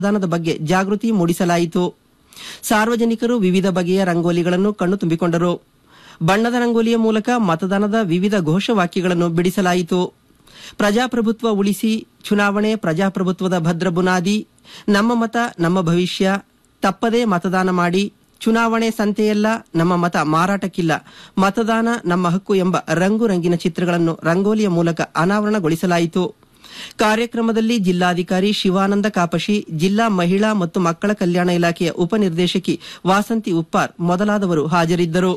ಮತದಾನದ ಬಗ್ಗೆ ಜಾಗೃತಿ ಮೂಡಿಸಲಾಯಿತು ಸಾರ್ವಜನಿಕರು ವಿವಿಧ ಬಗೆಯ ರಂಗೋಲಿಗಳನ್ನು ಕಣ್ಣು ತುಂಬಿಕೊಂಡರು ಬಣ್ಣದ ರಂಗೋಲಿಯ ಮೂಲಕ ಮತದಾನದ ವಿವಿಧ ಘೋಷವಾಕ್ಯಗಳನ್ನು ಬಿಡಿಸಲಾಯಿತು ಪ್ರಜಾಪ್ರಭುತ್ವ ಉಳಿಸಿ ಚುನಾವಣೆ ಪ್ರಜಾಪ್ರಭುತ್ವದ ಭದ್ರ ಬುನಾದಿ ನಮ್ಮ ಮತ ನಮ್ಮ ಭವಿಷ್ಯ ತಪ್ಪದೇ ಮತದಾನ ಮಾಡಿ ಚುನಾವಣೆ ಸಂತೆಯಲ್ಲ ನಮ್ಮ ಮತ ಮಾರಾಟಕ್ಕಿಲ್ಲ ಮತದಾನ ನಮ್ಮ ಹಕ್ಕು ಎಂಬ ರಂಗು ರಂಗಿನ ಚಿತ್ರಗಳನ್ನು ರಂಗೋಲಿಯ ಮೂಲಕ ಅನಾವರಣಗೊಳಿಸಲಾಯಿತು ಕಾರ್ಯಕ್ರಮದಲ್ಲಿ ಜಿಲ್ಲಾಧಿಕಾರಿ ಶಿವಾನಂದ ಕಾಪಶಿ ಜಿಲ್ಲಾ ಮಹಿಳಾ ಮತ್ತು ಮಕ್ಕಳ ಕಲ್ಯಾಣ ಇಲಾಖೆಯ ಉಪನಿರ್ದೇಶಕಿ ವಾಸಂತಿ ಉಪ್ಪಾರ್ ಮೊದಲಾದವರು ಹಾಜರಿದ್ದರು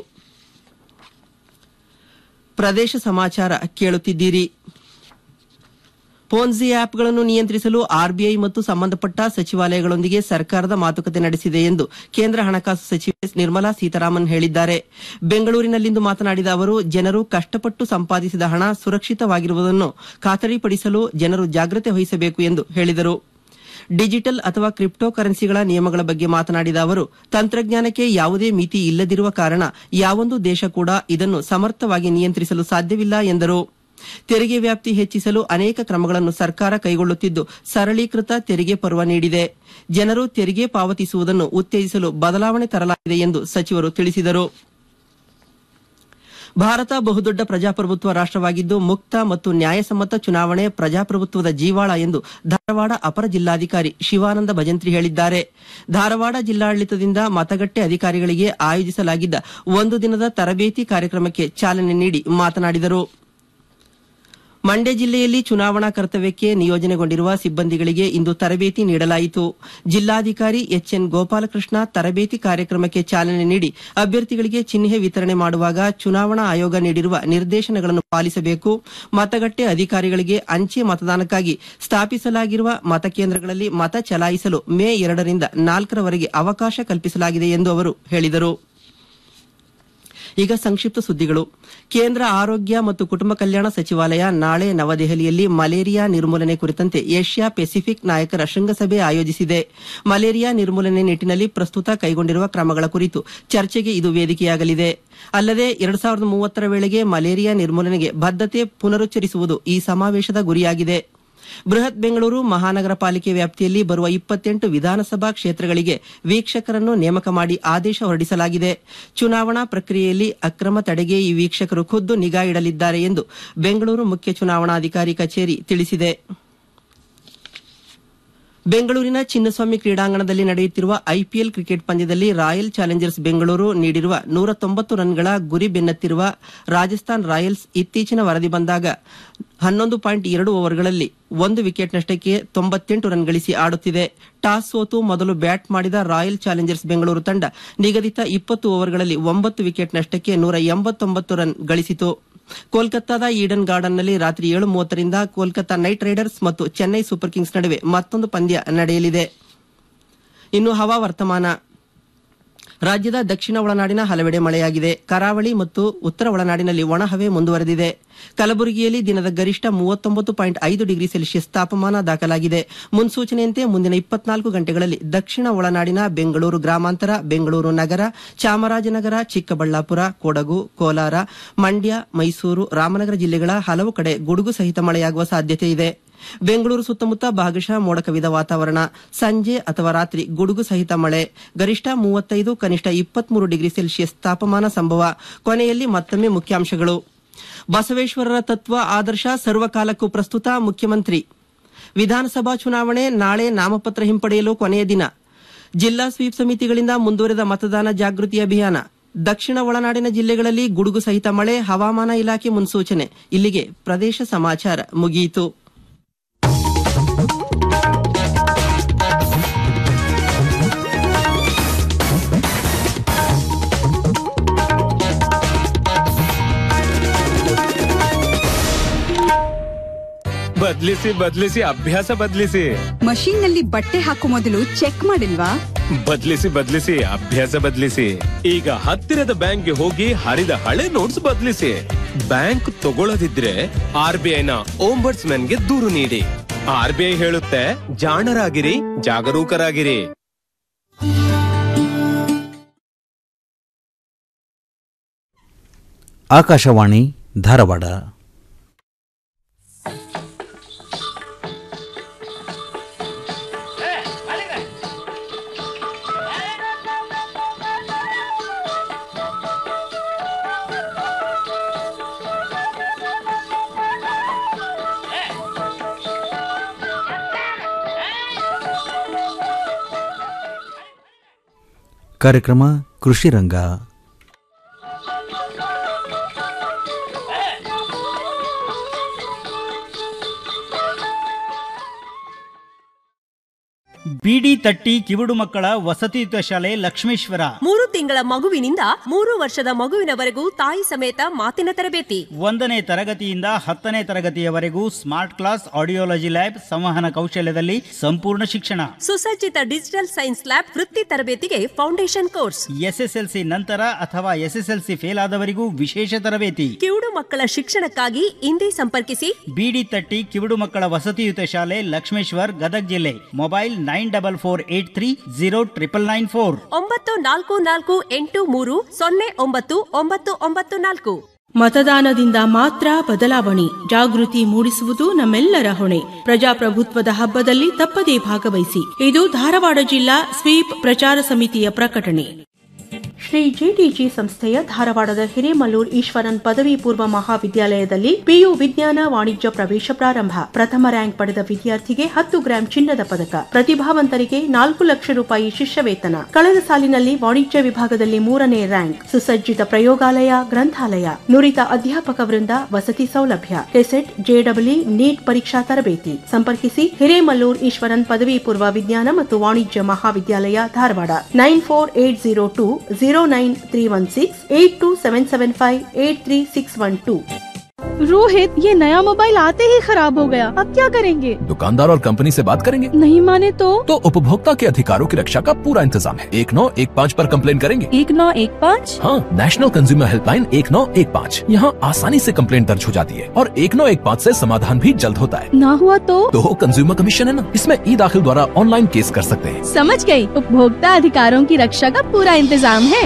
ಪ್ರದೇಶ ಸಮಾಚಾರ ಕೇಳುತ್ತಿದ್ದೀರಿ ಪೋನ್ಜಿ ಆಪ್ಗಳನ್ನು ನಿಯಂತ್ರಿಸಲು ಆರ್ಬಿಐ ಮತ್ತು ಸಂಬಂಧಪಟ್ಟ ಸಚಿವಾಲಯಗಳೊಂದಿಗೆ ಸರ್ಕಾರದ ಮಾತುಕತೆ ನಡೆಸಿದೆ ಎಂದು ಕೇಂದ್ರ ಹಣಕಾಸು ಸಚಿವೆ ನಿರ್ಮಲಾ ಸೀತಾರಾಮನ್ ಹೇಳಿದ್ದಾರೆ ಬೆಂಗಳೂರಿನಲ್ಲಿಂದು ಮಾತನಾಡಿದ ಅವರು ಜನರು ಕಷ್ಟಪಟ್ಟು ಸಂಪಾದಿಸಿದ ಹಣ ಸುರಕ್ಷಿತವಾಗಿರುವುದನ್ನು ಖಾತರಿಪಡಿಸಲು ಜನರು ಜಾಗ್ರತೆ ವಹಿಸಬೇಕು ಎಂದು ಹೇಳಿದರು ಡಿಜಿಟಲ್ ಅಥವಾ ಕ್ರಿಪ್ಟೋ ಕರೆನ್ಸಿಗಳ ನಿಯಮಗಳ ಬಗ್ಗೆ ಮಾತನಾಡಿದ ಅವರು ತಂತ್ರಜ್ಞಾನಕ್ಕೆ ಯಾವುದೇ ಮಿತಿ ಇಲ್ಲದಿರುವ ಕಾರಣ ಯಾವೊಂದು ದೇಶ ಕೂಡ ಇದನ್ನು ಸಮರ್ಥವಾಗಿ ನಿಯಂತ್ರಿಸಲು ಸಾಧ್ಯವಿಲ್ಲ ಎಂದರು ತೆರಿಗೆ ವ್ಯಾಪ್ತಿ ಹೆಚ್ಚಿಸಲು ಅನೇಕ ಕ್ರಮಗಳನ್ನು ಸರ್ಕಾರ ಕೈಗೊಳ್ಳುತ್ತಿದ್ದು ಸರಳೀಕೃತ ತೆರಿಗೆ ಪರ್ವ ನೀಡಿದೆ ಜನರು ತೆರಿಗೆ ಪಾವತಿಸುವುದನ್ನು ಉತ್ತೇಜಿಸಲು ಬದಲಾವಣೆ ತರಲಾಗಿದೆ ಎಂದು ಸಚಿವರು ತಿಳಿಸಿದರು ಭಾರತ ಬಹುದೊಡ್ಡ ಪ್ರಜಾಪ್ರಭುತ್ವ ರಾಷ್ಟವಾಗಿದ್ದು ಮುಕ್ತ ಮತ್ತು ನ್ಯಾಯಸಮ್ಮತ ಚುನಾವಣೆ ಪ್ರಜಾಪ್ರಭುತ್ವದ ಜೀವಾಳ ಎಂದು ಧಾರವಾಡ ಅಪರ ಜಿಲ್ಲಾಧಿಕಾರಿ ಶಿವಾನಂದ ಭಜಂತ್ರಿ ಹೇಳಿದ್ದಾರೆ ಧಾರವಾಡ ಜಿಲ್ಲಾಡಳಿತದಿಂದ ಮತಗಟ್ಟೆ ಅಧಿಕಾರಿಗಳಿಗೆ ಆಯೋಜಿಸಲಾಗಿದ್ದ ಒಂದು ದಿನದ ತರಬೇತಿ ಕಾರ್ಯಕ್ರಮಕ್ಕೆ ಚಾಲನೆ ನೀಡಿ ಮಾತನಾಡಿದರು ಮಂಡ್ಯ ಜಿಲ್ಲೆಯಲ್ಲಿ ಚುನಾವಣಾ ಕರ್ತವ್ಯಕ್ಕೆ ನಿಯೋಜನೆಗೊಂಡಿರುವ ಸಿಬ್ಬಂದಿಗಳಿಗೆ ಇಂದು ತರಬೇತಿ ನೀಡಲಾಯಿತು ಜಿಲ್ಲಾಧಿಕಾರಿ ಎಚ್ಎನ್ ಗೋಪಾಲಕೃಷ್ಣ ತರಬೇತಿ ಕಾರ್ಯಕ್ರಮಕ್ಕೆ ಚಾಲನೆ ನೀಡಿ ಅಭ್ಯರ್ಥಿಗಳಿಗೆ ಚಿಹ್ನೆ ವಿತರಣೆ ಮಾಡುವಾಗ ಚುನಾವಣಾ ಆಯೋಗ ನೀಡಿರುವ ನಿರ್ದೇಶನಗಳನ್ನು ಪಾಲಿಸಬೇಕು ಮತಗಟ್ಟೆ ಅಧಿಕಾರಿಗಳಿಗೆ ಅಂಚೆ ಮತದಾನಕ್ಕಾಗಿ ಸ್ಥಾಪಿಸಲಾಗಿರುವ ಮತಕೇಂದ್ರಗಳಲ್ಲಿ ಮತ ಚಲಾಯಿಸಲು ಮೇ ಎರಡರಿಂದ ನಾಲ್ಕರವರೆಗೆ ಅವಕಾಶ ಕಲ್ಪಿಸಲಾಗಿದೆ ಎಂದು ಅವರು ಹೇಳಿದರು ಈಗ ಸಂಕ್ಷಿಪ್ತ ಸುದ್ದಿಗಳು ಕೇಂದ್ರ ಆರೋಗ್ಯ ಮತ್ತು ಕುಟುಂಬ ಕಲ್ಯಾಣ ಸಚಿವಾಲಯ ನಾಳೆ ನವದೆಹಲಿಯಲ್ಲಿ ಮಲೇರಿಯಾ ನಿರ್ಮೂಲನೆ ಕುರಿತಂತೆ ಏಷ್ಯಾ ಪೆಸಿಫಿಕ್ ನಾಯಕರ ಶೃಂಗಸಭೆ ಆಯೋಜಿಸಿದೆ ಮಲೇರಿಯಾ ನಿರ್ಮೂಲನೆ ನಿಟ್ಟಿನಲ್ಲಿ ಪ್ರಸ್ತುತ ಕೈಗೊಂಡಿರುವ ಕ್ರಮಗಳ ಕುರಿತು ಚರ್ಚೆಗೆ ಇದು ವೇದಿಕೆಯಾಗಲಿದೆ ಅಲ್ಲದೆ ಎರಡ್ ಸಾವಿರದ ಮೂವತ್ತರ ವೇಳೆಗೆ ಮಲೇರಿಯಾ ನಿರ್ಮೂಲನೆಗೆ ಬದ್ಧತೆ ಪುನರುಚ್ಚರಿಸುವುದು ಈ ಸಮಾವೇಶದ ಗುರಿಯಾಗಿದೆ ಬೃಹತ್ ಬೆಂಗಳೂರು ಮಹಾನಗರ ಪಾಲಿಕೆ ವ್ಯಾಪ್ತಿಯಲ್ಲಿ ಬರುವ ಇಪ್ಪತ್ತೆಂಟು ವಿಧಾನಸಭಾ ಕ್ಷೇತ್ರಗಳಿಗೆ ವೀಕ್ಷಕರನ್ನು ನೇಮಕ ಮಾಡಿ ಆದೇಶ ಹೊರಡಿಸಲಾಗಿದೆ ಚುನಾವಣಾ ಪ್ರಕ್ರಿಯೆಯಲ್ಲಿ ಅಕ್ರಮ ತಡೆಗೆ ಈ ವೀಕ್ಷಕರು ಖುದ್ದು ನಿಗಾ ಇಡಲಿದ್ದಾರೆ ಎಂದು ಬೆಂಗಳೂರು ಮುಖ್ಯ ಚುನಾವಣಾಧಿಕಾರಿ ಕಚೇರಿ ತಿಳಿಸಿದೆ ಬೆಂಗಳೂರಿನ ಚಿನ್ನಸ್ವಾಮಿ ಕ್ರೀಡಾಂಗಣದಲ್ಲಿ ನಡೆಯುತ್ತಿರುವ ಐಪಿಎಲ್ ಕ್ರಿಕೆಟ್ ಪಂದ್ಯದಲ್ಲಿ ರಾಯಲ್ ಚಾಲೆಂಜರ್ಸ್ ಬೆಂಗಳೂರು ನೀಡಿರುವ ನೂರ ತೊಂಬತ್ತು ರನ್ಗಳ ಗುರಿ ಬೆನ್ನತ್ತಿರುವ ರಾಜಸ್ಥಾನ್ ರಾಯಲ್ಸ್ ಇತ್ತೀಚಿನ ವರದಿ ಬಂದಾಗ ಹನ್ನೊಂದು ಪಾಯಿಂಟ್ ಎರಡು ಓವರ್ಗಳಲ್ಲಿ ಒಂದು ವಿಕೆಟ್ ನಷ್ಟಕ್ಕೆ ತೊಂಬತ್ತೆಂಟು ರನ್ ಗಳಿಸಿ ಆಡುತ್ತಿದೆ ಟಾಸ್ ಸೋತು ಮೊದಲು ಬ್ಯಾಟ್ ಮಾಡಿದ ರಾಯಲ್ ಚಾಲೆಂಜರ್ಸ್ ಬೆಂಗಳೂರು ತಂಡ ನಿಗದಿತ ಇಪ್ಪತ್ತು ಓವರ್ಗಳಲ್ಲಿ ಒಂಬತ್ತು ವಿಕೆಟ್ ನಷ್ಟಕ್ಕೆ ನೂರ ಎಂಬತ್ತೊಂಬತ್ತು ರನ್ ಗಳಿಸಿತು ಕೋಲ್ಕತ್ತಾದ ಈಡನ್ ಗಾರ್ಡನ್ನಲ್ಲಿ ರಾತ್ರಿ ಏಳು ಮೂವತ್ತರಿಂದ ಕೋಲ್ಕತ್ತಾ ನೈಟ್ ರೈಡರ್ಸ್ ಮತ್ತು ಚೆನ್ನೈ ಸೂಪರ್ ಕಿಂಗ್ಸ್ ನಡುವೆ ಮತ್ತೊಂದು ಪಂದ್ಯ ನಡೆಯಲಿದೆ ಇನ್ನು ಹವಾ ವರ್ತಮಾನ ರಾಜ್ಯದ ದಕ್ಷಿಣ ಒಳನಾಡಿನ ಹಲವೆಡೆ ಮಳೆಯಾಗಿದೆ ಕರಾವಳಿ ಮತ್ತು ಉತ್ತರ ಒಳನಾಡಿನಲ್ಲಿ ಒಣಹವೆ ಮುಂದುವರೆದಿದೆ ಕಲಬುರಗಿಯಲ್ಲಿ ದಿನದ ಗರಿಷ್ಠ ಮೂವತ್ತೊಂಬತ್ತು ಪಾಯಿಂಟ್ ಐದು ಡಿಗ್ರಿ ಸೆಲ್ಸಿಯಸ್ ತಾಪಮಾನ ದಾಖಲಾಗಿದೆ ಮುನ್ಸೂಚನೆಯಂತೆ ಮುಂದಿನ ಇಪ್ಪತ್ನಾಲ್ಕು ಗಂಟೆಗಳಲ್ಲಿ ದಕ್ಷಿಣ ಒಳನಾಡಿನ ಬೆಂಗಳೂರು ಗ್ರಾಮಾಂತರ ಬೆಂಗಳೂರು ನಗರ ಚಾಮರಾಜನಗರ ಚಿಕ್ಕಬಳ್ಳಾಪುರ ಕೊಡಗು ಕೋಲಾರ ಮಂಡ್ಯ ಮೈಸೂರು ರಾಮನಗರ ಜಿಲ್ಲೆಗಳ ಹಲವು ಕಡೆ ಗುಡುಗು ಸಹಿತ ಮಳೆಯಾಗುವ ಸಾಧ್ಯತೆ ಇದೆ ಬೆಂಗಳೂರು ಸುತ್ತಮುತ್ತ ಭಾಗಶಃ ಮೋಡ ಕವಿದ ವಾತಾವರಣ ಸಂಜೆ ಅಥವಾ ರಾತ್ರಿ ಗುಡುಗು ಸಹಿತ ಮಳೆ ಗರಿಷ್ಠ ಮೂವತ್ತೈದು ಕನಿಷ್ಠ ಇಪ್ಪತ್ಮೂರು ಡಿಗ್ರಿ ಸೆಲ್ಸಿಯಸ್ ತಾಪಮಾನ ಸಂಭವ ಕೊನೆಯಲ್ಲಿ ಮತ್ತೊಮ್ಮೆ ಮುಖ್ಯಾಂಶಗಳು ಬಸವೇಶ್ವರರ ತತ್ವ ಆದರ್ಶ ಸರ್ವಕಾಲಕ್ಕೂ ಪ್ರಸ್ತುತ ಮುಖ್ಯಮಂತ್ರಿ ವಿಧಾನಸಭಾ ಚುನಾವಣೆ ನಾಳೆ ನಾಮಪತ್ರ ಹಿಂಪಡೆಯಲು ಕೊನೆಯ ದಿನ ಜಿಲ್ಲಾ ಸ್ವೀಪ್ ಸಮಿತಿಗಳಿಂದ ಮುಂದುವರೆದ ಮತದಾನ ಜಾಗೃತಿ ಅಭಿಯಾನ ದಕ್ಷಿಣ ಒಳನಾಡಿನ ಜಿಲ್ಲೆಗಳಲ್ಲಿ ಗುಡುಗು ಸಹಿತ ಮಳೆ ಹವಾಮಾನ ಇಲಾಖೆ ಮುನ್ಸೂಚನೆ ಇಲ್ಲಿಗೆ ಪ್ರದೇಶ ಸಮಾಚಾರ ಮುಗಿಯಿತು ಬದ್ಲಿಸಿ ಬದ್ಲಿಸಿ ಅಭ್ಯಾಸ ಬದ್ಲಿಸಿ ಮಷೀನ್ ನಲ್ಲಿ ಬಟ್ಟೆ ಹಾಕೋ ಮೊದಲು ಚೆಕ್ ಮಾಡಿಲ್ವಾ ಬದ್ಲಿಸಿ ಬದ್ಲಿಸಿ ಅಭ್ಯಾಸ ಬದ್ಲಿಸಿ ಈಗ ಹತ್ತಿರದ ಬ್ಯಾಂಕ್ಗೆ ಹೋಗಿ ಹರಿದ ಹಳೆ ನೋಟ್ಸ್ ಬದ್ಲಿಸಿ ಬ್ಯಾಂಕ್ ತಗೊಳ್ಳದಿದ್ರೆ ಆರ್ ಬಿ ಐನ ಓಂಬರ್ಟ್ಸ್ ಗೆ ದೂರು ನೀಡಿ ಆರ್ ಬಿ ಐ ಹೇಳುತ್ತೆ ಜಾಣರಾಗಿರಿ ಜಾಗರೂಕರಾಗಿರಿ ಆಕಾಶವಾಣಿ ಧಾರವಾಡ ಕಾರ್ಯಕ್ರಮ ಕೃಷಿ ರಂಗ ಬಿಡಿ ತಟ್ಟಿ ಕಿವುಡು ಮಕ್ಕಳ ವಸತಿಯುತ ಶಾಲೆ ಲಕ್ಷ್ಮೇಶ್ವರ ಮೂರು ತಿಂಗಳ ಮಗುವಿನಿಂದ ಮೂರು ವರ್ಷದ ಮಗುವಿನವರೆಗೂ ತಾಯಿ ಸಮೇತ ಮಾತಿನ ತರಬೇತಿ ಒಂದನೇ ತರಗತಿಯಿಂದ ಹತ್ತನೇ ತರಗತಿಯವರೆಗೂ ಸ್ಮಾರ್ಟ್ ಕ್ಲಾಸ್ ಆಡಿಯೋಲಜಿ ಲ್ಯಾಬ್ ಸಂವಹನ ಕೌಶಲ್ಯದಲ್ಲಿ ಸಂಪೂರ್ಣ ಶಿಕ್ಷಣ ಸುಸಜ್ಜಿತ ಡಿಜಿಟಲ್ ಸೈನ್ಸ್ ಲ್ಯಾಬ್ ವೃತ್ತಿ ತರಬೇತಿಗೆ ಫೌಂಡೇಶನ್ ಕೋರ್ಸ್ ಎಸ್ಎಸ್ಎಲ್ಸಿ ನಂತರ ಅಥವಾ ಎಸ್ಎಸ್ಎಲ್ಸಿ ಫೇಲ್ ಆದವರಿಗೂ ವಿಶೇಷ ತರಬೇತಿ ಕಿವುಡು ಮಕ್ಕಳ ಶಿಕ್ಷಣಕ್ಕಾಗಿ ಇಂದೇ ಸಂಪರ್ಕಿಸಿ ಬಿಡಿ ತಟ್ಟಿ ಕಿವುಡು ಮಕ್ಕಳ ವಸತಿಯುತ ಶಾಲೆ ಲಕ್ಷ್ಮೇಶ್ವರ್ ಗದಗ್ ಜಿಲ್ಲೆ mobile nine double four eight three zero triple nine four ಒಂಬತ್ತು ನಾಲ್ಕು ನಾಲ್ಕು ಎಂಟು ಮೂರು ಸೊನ್ನೆ ಒಂಬತ್ತು ಒಂಬತ್ತು ಒಂಬತ್ತು ನಾಲ್ಕು ಮತದಾನದಿಂದ ಮಾತ್ರ ಬದಲಾವಣೆ ಜಾಗೃತಿ ಮೂಡಿಸುವುದು ನಮ್ಮೆಲ್ಲರ ಹೊಣೆ ಪ್ರಜಾಪ್ರಭುತ್ವದ ಹಬ್ಬದಲ್ಲಿ ತಪ್ಪದೇ ಭಾಗವಹಿಸಿ ಇದು ಧಾರವಾಡ ಜಿಲ್ಲಾ ಸ್ವೀಪ್ ಪ್ರಚಾರ ಸಮಿತಿಯ ಪ್ರಕಟಣೆ ಶ್ರೀ ಜಿಟಿಜಿ ಸಂಸ್ಥೆಯ ಧಾರವಾಡದ ಹಿರೇಮಲ್ಲೂರ್ ಈಶ್ವರನ್ ಪದವಿ ಪೂರ್ವ ಮಹಾವಿದ್ಯಾಲಯದಲ್ಲಿ ಪಿಯು ವಿಜ್ಞಾನ ವಾಣಿಜ್ಯ ಪ್ರವೇಶ ಪ್ರಾರಂಭ ಪ್ರಥಮ ರ್ಯಾಂಕ್ ಪಡೆದ ವಿದ್ಯಾರ್ಥಿಗೆ ಹತ್ತು ಗ್ರಾಂ ಚಿನ್ನದ ಪದಕ ಪ್ರತಿಭಾವಂತರಿಗೆ ನಾಲ್ಕು ಲಕ್ಷ ರೂಪಾಯಿ ಶಿಷ್ಯ ವೇತನ ಕಳೆದ ಸಾಲಿನಲ್ಲಿ ವಾಣಿಜ್ಯ ವಿಭಾಗದಲ್ಲಿ ಮೂರನೇ ರ್ಯಾಂಕ್ ಸುಸಜ್ಜಿತ ಪ್ರಯೋಗಾಲಯ ಗ್ರಂಥಾಲಯ ನುರಿತ ಅಧ್ಯಾಪಕ ವೃಂದ ವಸತಿ ಸೌಲಭ್ಯ ಕೆಸೆಟ್ ಜೆಡಬ್ಲ್ಯೂ ನೀಟ್ ಪರೀಕ್ಷಾ ತರಬೇತಿ ಸಂಪರ್ಕಿಸಿ ಹಿರೇಮಲ್ಲೂರ್ ಈಶ್ವರನ್ ಪದವಿ ಪೂರ್ವ ವಿಜ್ಞಾನ ಮತ್ತು ವಾಣಿಜ್ಯ ಮಹಾವಿದ್ಯಾಲಯ Dharwad nine four eight zero two zero nine three one six eight two seven seven five eight three six one two Rohit ये नया मोबाइल आते ही खराब हो गया अब क्या करेंगे दुकानदार और कंपनी से बात करेंगे नहीं माने तो तो उपभोक्ता के अधिकारों की रक्षा का पूरा इंतजाम है एक नौ एक पाँच पर कंप्लेन करेंगे एक नौ एक पाँच हाँ नेशनल कंज्यूमर हेल्पलाइन एक नौ एक पाँच यहाँ आसानी से कंप्लेंट दर्ज हो जाती है और एक नौ एक पाँच ऐसी समाधान भी जल्द होता है ना हुआ तो तो कंज्यूमर कमीशन है ना इसमें ई दाखिल द्वारा ऑनलाइन केस कर सकते हैं समझ गई उपभोक्ता अधिकारों की रक्षा का पूरा इंतजाम है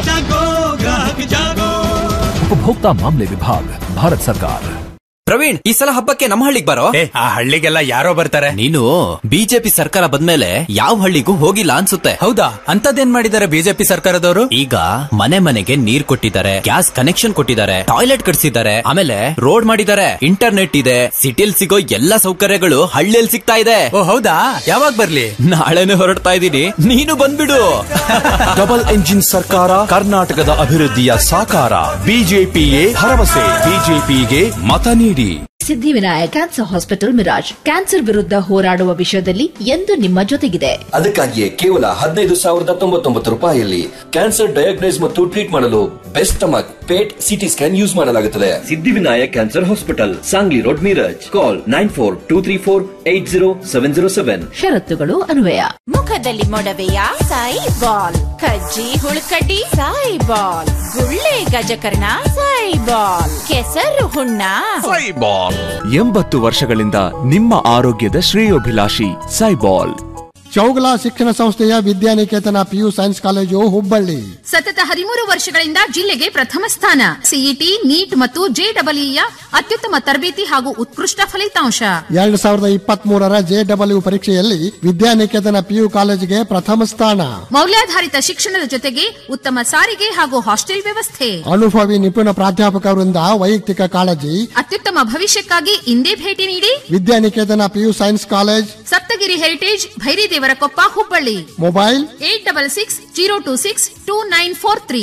उपभोक्ता मामले विभाग भारत सरकार ಪ್ರವೀಣ್ ಈ ಸಲ ಹಬ್ಬಕ್ಕೆ ನಮ್ಮ ಹಳ್ಳಿಗೆ ಬರೋ ಆ ಹಳ್ಳಿಗೆಲ್ಲ ಯಾರೋ ಬರ್ತಾರೆ ನೀನು ಬಿಜೆಪಿ ಸರ್ಕಾರ ಬಂದ್ಮೇಲೆ ಯಾವ ಹಳ್ಳಿಗೂ ಹೋಗಿಲ್ಲ ಅನ್ಸುತ್ತೆ ಹೌದಾ ಅಂತದೇನ್ ಮಾಡಿದ್ದಾರೆ ಬಿಜೆಪಿ ಸರ್ಕಾರದವರು ಈಗ ಮನೆ ಮನೆಗೆ ನೀರ್ ಕೊಟ್ಟಿದ್ದಾರೆ ಗ್ಯಾಸ್ ಕನೆಕ್ಷನ್ ಕೊಟ್ಟಿದ್ದಾರೆ ಟಾಯ್ಲೆಟ್ ಕಟ್ಸಿದ್ದಾರೆ ಆಮೇಲೆ ರೋಡ್ ಮಾಡಿದ್ದಾರೆ ಇಂಟರ್ನೆಟ್ ಇದೆ ಸಿಟಿಲ್ ಸಿಗೋ ಎಲ್ಲಾ ಸೌಕರ್ಯಗಳು ಹಳ್ಳಿಯಲ್ಲಿ ಸಿಗ್ತಾ ಇದೆ ಓ ಹೌದಾ ಯಾವಾಗ ಬರ್ಲಿ ನಾಳೆನೆ ಹೊರಡ್ತಾ ಇದ್ದೀನಿ ನೀನು ಬಂದ್ಬಿಡು ಡಬಲ್ ಎಂಜಿನ್ ಸರ್ಕಾರ ಕರ್ನಾಟಕದ ಅಭಿವೃದ್ಧಿಯ ಸಾಕಾರ ಬಿಜೆಪಿಯೇ ಭರವಸೆ ಬಿಜೆಪಿಗೆ ಮತ ನೀಡಿ Siddhivinayak cancer hospital Miraj cancer ವಿರುದ್ಧ ಹೋರಾಡುವ ವಿಷಯದಲ್ಲಿ ಎಂದು ನಿಮ್ಮ ಜೊತೆಗಿದೆ ಅದಕ್ಕಾಗಿಯೇ ಕೇವಲ ಹದಿನೈದು ಸಾವಿರದ ತೊಂಬತ್ತೊಂಬತ್ತು ರೂಪಾಯಿಯಲ್ಲಿ ಕ್ಯಾನ್ಸರ್ ಡಯಾಗ್ನೈಸ್ ಮತ್ತು ಟ್ರೀಟ್ ಮಾಡಲು best stomach PET CT scan use ಮಾಡಲಾಗುತ್ತದೆ Siddhivinayak cancer hospital Sangli road Miraj call nine four two three four eight zero seven zero seven ಷರತ್ತುಗಳು ಅನ್ವಯ ಮುಖದಲ್ಲಿ ಮೊಡವೆಯ ಸಾಯಿ ಬಾಲ್ ಕಜ್ಜಿ ಹುಳುಕಡ್ಡಿ ಸಾಯಿ ಬಾಲ್ ಗುಳ್ಳೆ ಗಜಕರ್ಣ ಸಾಯಿ ಬಾಲ್ ಕೆಸರು ಹುಣ್ಣ ಬಾಲ್ ಎಂಬತ್ತು ವರ್ಷಗಳಿಂದ ನಿಮ್ಮ ಆರೋಗ್ಯದ ಶ್ರೇಯೋಭಿಲಾಷಿ ಸೈಬಾಲ್ ಚೌಗಲ ಶಿಕ್ಷಣ ಸಂಸ್ಥೆಯ Vidyaniketan PU science college Hubballi ಸತತ ಹದಿಮೂರು ವರ್ಷಗಳಿಂದ ಜಿಲ್ಲೆಗೆ ಪ್ರಥಮ ಸ್ಥಾನ ಸಿಇಟಿ ನೀಟ್ ಮತ್ತು ಜೆಡಬ್ಲ್ಯೂಯ ಅತ್ಯುತ್ತಮ ತರಬೇತಿ ಹಾಗೂ ಉತ್ಕೃಷ್ಟ ಫಲಿತಾಂಶ ಎರಡ್ ಸಾವಿರದ ಇಪ್ಪತ್ತ್ ಮೂರರ ಜೆಡಬ್ಲ್ಯೂ ಪರೀಕ್ಷೆಯಲ್ಲಿ ವಿದ್ಯಾನಿಕೇತನ ಪಿಯು ಕಾಲೇಜಿಗೆ ಪ್ರಥಮ ಸ್ಥಾನ ಮೌಲ್ಯಾಧಾರಿತ ಶಿಕ್ಷಣದ ಜೊತೆಗೆ ಉತ್ತಮ ಸಾರಿಗೆ ಹಾಗೂ ಹಾಸ್ಟೆಲ್ ವ್ಯವಸ್ಥೆ ಅನುಭವಿ ನಿಪುಣ ಪ್ರಾಧ್ಯಾಪಕರಿಂದ ವೈಯಕ್ತಿಕ ಕಾಳಜಿ ಅತ್ಯುತ್ತಮ ಭವಿಷ್ಯಕ್ಕಾಗಿ ಇಂದೇ ಭೇಟಿ ನೀಡಿ Vidyaniketan PU science college Saptagiri heritage Bhairidevarakoppa Hubballi mobile eight double six zero two six two nine four three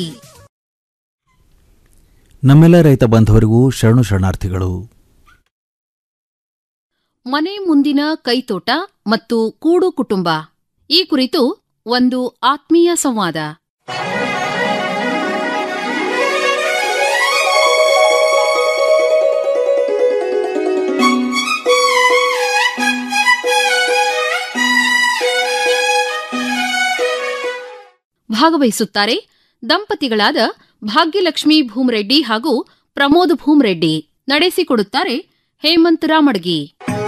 ನಮ್ಮೆಲ್ಲ ರೈತ ಬಾಂಧವರಿಗೂ ಶರಣು ಶರಣಾರ್ಥಿಗಳು ಮನೆ ಮುಂದಿನ ಕೈತೋಟ ಮತ್ತು ಕೂಡು ಕುಟುಂಬ ಈ ಕುರಿತು ಒಂದು ಆತ್ಮೀಯ ಸಂವಾದ ಭಾಗವಹಿಸುತ್ತಾರೆ ದಂಪತಿಗಳಾದ ಭಾಗ್ಯಲಕ್ಷ್ಮಿ ಭೂಮರೆಡ್ಡಿ ಹಾಗೂ ಪ್ರಮೋದ್ ಭೂಮರೆಡ್ಡಿ ನಡೆಸಿಕೊಡುತ್ತಾರೆ ಹೇಮಂತ್ ರಾಮಡ್ಗಿ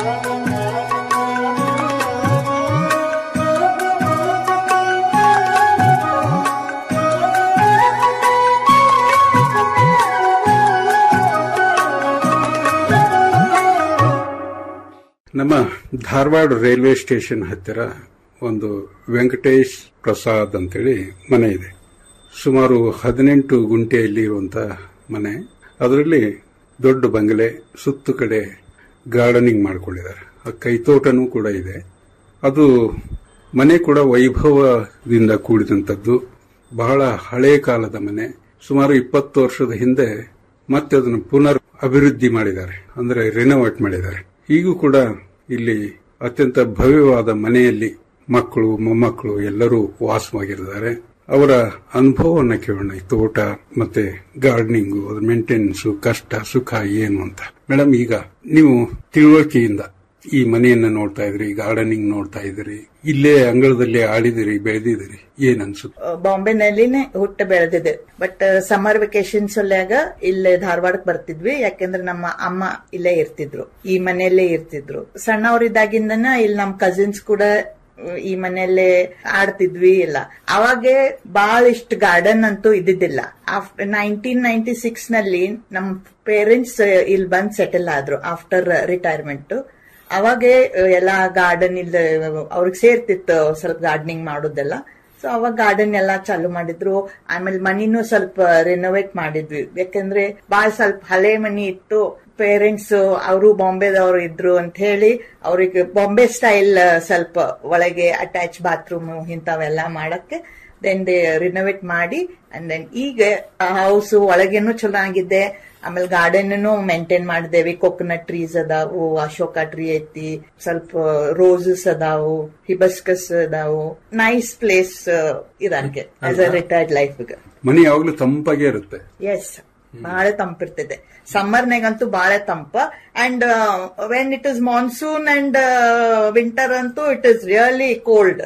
ನಮ್ಮ ಧಾರವಾಡ ರೈಲ್ವೆ ಸ್ಟೇಷನ್ ಹತ್ತಿರ ಒಂದು ವೆಂಕಟೇಶ್ ಪ್ರಸಾದ್ ಅಂತೇಳಿ ಮನೆ ಇದೆ ಸುಮಾರು ಹದಿನೆಂಟು ಗುಂಟೆಯಲ್ಲಿ ಇರುವಂತಹ ಮನೆ ಅದರಲ್ಲಿ ದೊಡ್ಡ ಬಂಗಲೆ ಸುತ್ತು ಕಡೆ ಗಾರ್ಡನಿಂಗ್ ಮಾಡ್ಕೊಂಡಿದ್ದಾರೆ ಆ ಕೈತೋಟನೂ ಕೂಡ ಇದೆ ಅದು ಮನೆ ಕೂಡ ವೈಭವದಿಂದ ಕೂಡಿದಂಥದ್ದು ಬಹಳ ಹಳೆ ಕಾಲದ ಮನೆ ಸುಮಾರು ಇಪ್ಪತ್ತು ವರ್ಷದ ಹಿಂದೆ ಮತ್ತೆ ಅದನ್ನು ಪುನರ್ ಅಭಿವೃದ್ಧಿ ಮಾಡಿದ್ದಾರೆ ಅಂದ್ರೆ ರಿನೋವೇಟ್ ಮಾಡಿದ್ದಾರೆ ಈಗೂ ಕೂಡ ಇಲ್ಲಿ ಅತ್ಯಂತ ಭವ್ಯವಾದ ಮನೆಯಲ್ಲಿ ಮಕ್ಕಳು ಮೊಮ್ಮಕ್ಕಳು ಎಲ್ಲರೂ ವಾಸವಾಗಿದ್ದಾರೆ ಅವರ ಅನುಭವವನ್ನ ಕೇಳೋಣ ಈ ತೋಟ ಮತ್ತೆ ಗಾರ್ಡನಿಂಗು ಅದ್ರ ಮೇಂಟೆನೆನ್ಸ್ ಕಷ್ಟ ಸುಖ ಏನು ಅಂತ ಮೇಡಮ್ ಈಗ ನೀವು ತಿಳುವಳಿಕೆಯಿಂದ ಈ ಮನೆಯನ್ನ ನೋಡ್ತಾ ಇದ್ರಿ ಗಾರ್ಡನಿಂಗ್ ನೋಡ್ತಾ ಇದ್ರಿ ಇಲ್ಲೇ ಅಂಗಳದಲ್ಲಿ ಆಡಿದಿರಿ ಬೆಳೆದಿದಿರಿ ಏನ್ ಅನ್ಸುತ್ತೆ ಬಾಂಬೆನಲ್ಲಿನೇ ಹುಟ್ಟ ಬೆಳೆದಿದೆ ಬಟ್ ಸಮ್ಮರ್ ವೆಕೇಶನ್ಸ್ ಅಲ್ಲಾಗ ಇಲ್ಲೇ ಧಾರವಾಡಕ್ಕೆ ಬರ್ತಿದ್ವಿ ಯಾಕೆಂದ್ರೆ ನಮ್ಮ ಅಮ್ಮ ಇಲ್ಲೇ ಇರ್ತಿದ್ರು ಈ ಮನೆಯಲ್ಲೇ ಇರ್ತಿದ್ರು ಸಣ್ಣವರಿದ್ದಾಗಿಂದನ ಇಲ್ಲಿ ನಮ್ ಕಸಿನ್ಸ್ ಕೂಡ ಈ ಮನೆಯಲ್ಲೇ ಆಡ್ತಿದ್ವಿ ಇಲ್ಲ ಅವಾಗೆ ಬಾಳ ಇಷ್ಟ ಗಾರ್ಡನ್ ಅಂತೂ ಇದ್ದಿದ್ದಿಲ್ಲ ಆಫ್ಟರ್ ನೈನ್ಟೀನ್ ನೈನ್ಟಿ ಸಿಕ್ಸ್ ನಲ್ಲಿ ನಮ್ ಪೇರೆಂಟ್ಸ್ ಇಲ್ಲಿ ಬಂದ್ ಸೆಟಲ್ ಆದ್ರು ಆಫ್ಟರ್ ರಿಟೈರ್ಮೆಂಟ್ ಅವಾಗೆ ಎಲ್ಲಾ ಗಾರ್ಡನ್ ಇಲ್ಲ ಅವ್ರಿಗೆ ಸೇರ್ತಿತ್ತು ಸ್ವಲ್ಪ ಗಾರ್ಡನಿಂಗ್ ಮಾಡೋದೆಲ್ಲ ಸೊ ಅವಾಗ ಗಾರ್ಡನ್ ಎಲ್ಲಾ ಚಾಲು ಮಾಡಿದ್ರು ಆಮೇಲೆ ಮನಿನೂ ಸ್ವಲ್ಪ ರಿನೋವೇಟ್ ಮಾಡಿದ್ವಿ ಯಾಕಂದ್ರೆ ಬಾಳ್ ಸ್ವಲ್ಪ ಹಳೆ ಮನಿ ಇತ್ತು ಪೇರೆಂಟ್ಸ್ ಅವರು ಬಾಂಬೆದವರು ಇದ್ರು ಅಂತ ಹೇಳಿ ಅವ್ರಿಗೆ ಬಾಂಬೆ ಸ್ಟೈಲ್ ಸ್ವಲ್ಪ ಒಳಗೆ ಅಟ್ಯಾಚ್ ಬಾತ್ರೂಮ್ ಇಂಥವೆಲ್ಲ ಮಾಡಕ್ಕೆ ದೆನ್ ದೇ ರಿನೋವೇಟ್ ಮಾಡಿ ಅಂಡ್ ದೆನ್ ಈಗ ಹೌಸ್ ಒಳಗೇನು ಚೆನ್ನಾಗಿದೆ ಆಮೇಲೆ ಗಾರ್ಡನ್ ಮೇಂಟೈನ್ ಮಾಡಿದೇವಿ ಕೊಕೊನಟ್ ಟ್ರೀಸ್ ಅದಾವು ಅಶೋಕ ಟ್ರೀ ಐತಿ ಸ್ವಲ್ಪ ರೋಸಸ್ ಅದಾವು ಹಿಬಸ್ಕಸ್ ಅದಾವು ನೈಸ್ ಪ್ಲೇಸ್ ಇದಾಗೆ ಆಸ್ ಅ ರಿಟೈರ್ಡ್ ಲೈಫ್ ಮನೆ ಯಾವಾಗ್ಲೂ ತಂಪಾಗೆ ಇರುತ್ತೆ ಎಸ್ ಬಹಳ ತಂಪಿರ್ತದೆ ಸಮ್ಮರ್ನಾಗಂತೂ ಬಹಳ ತಂಪ and when it is monsoon and winter ಅಂತೂ ಇಟ್ ಇಸ್ ರಿಯಲಿ ಕೋಲ್ಡ್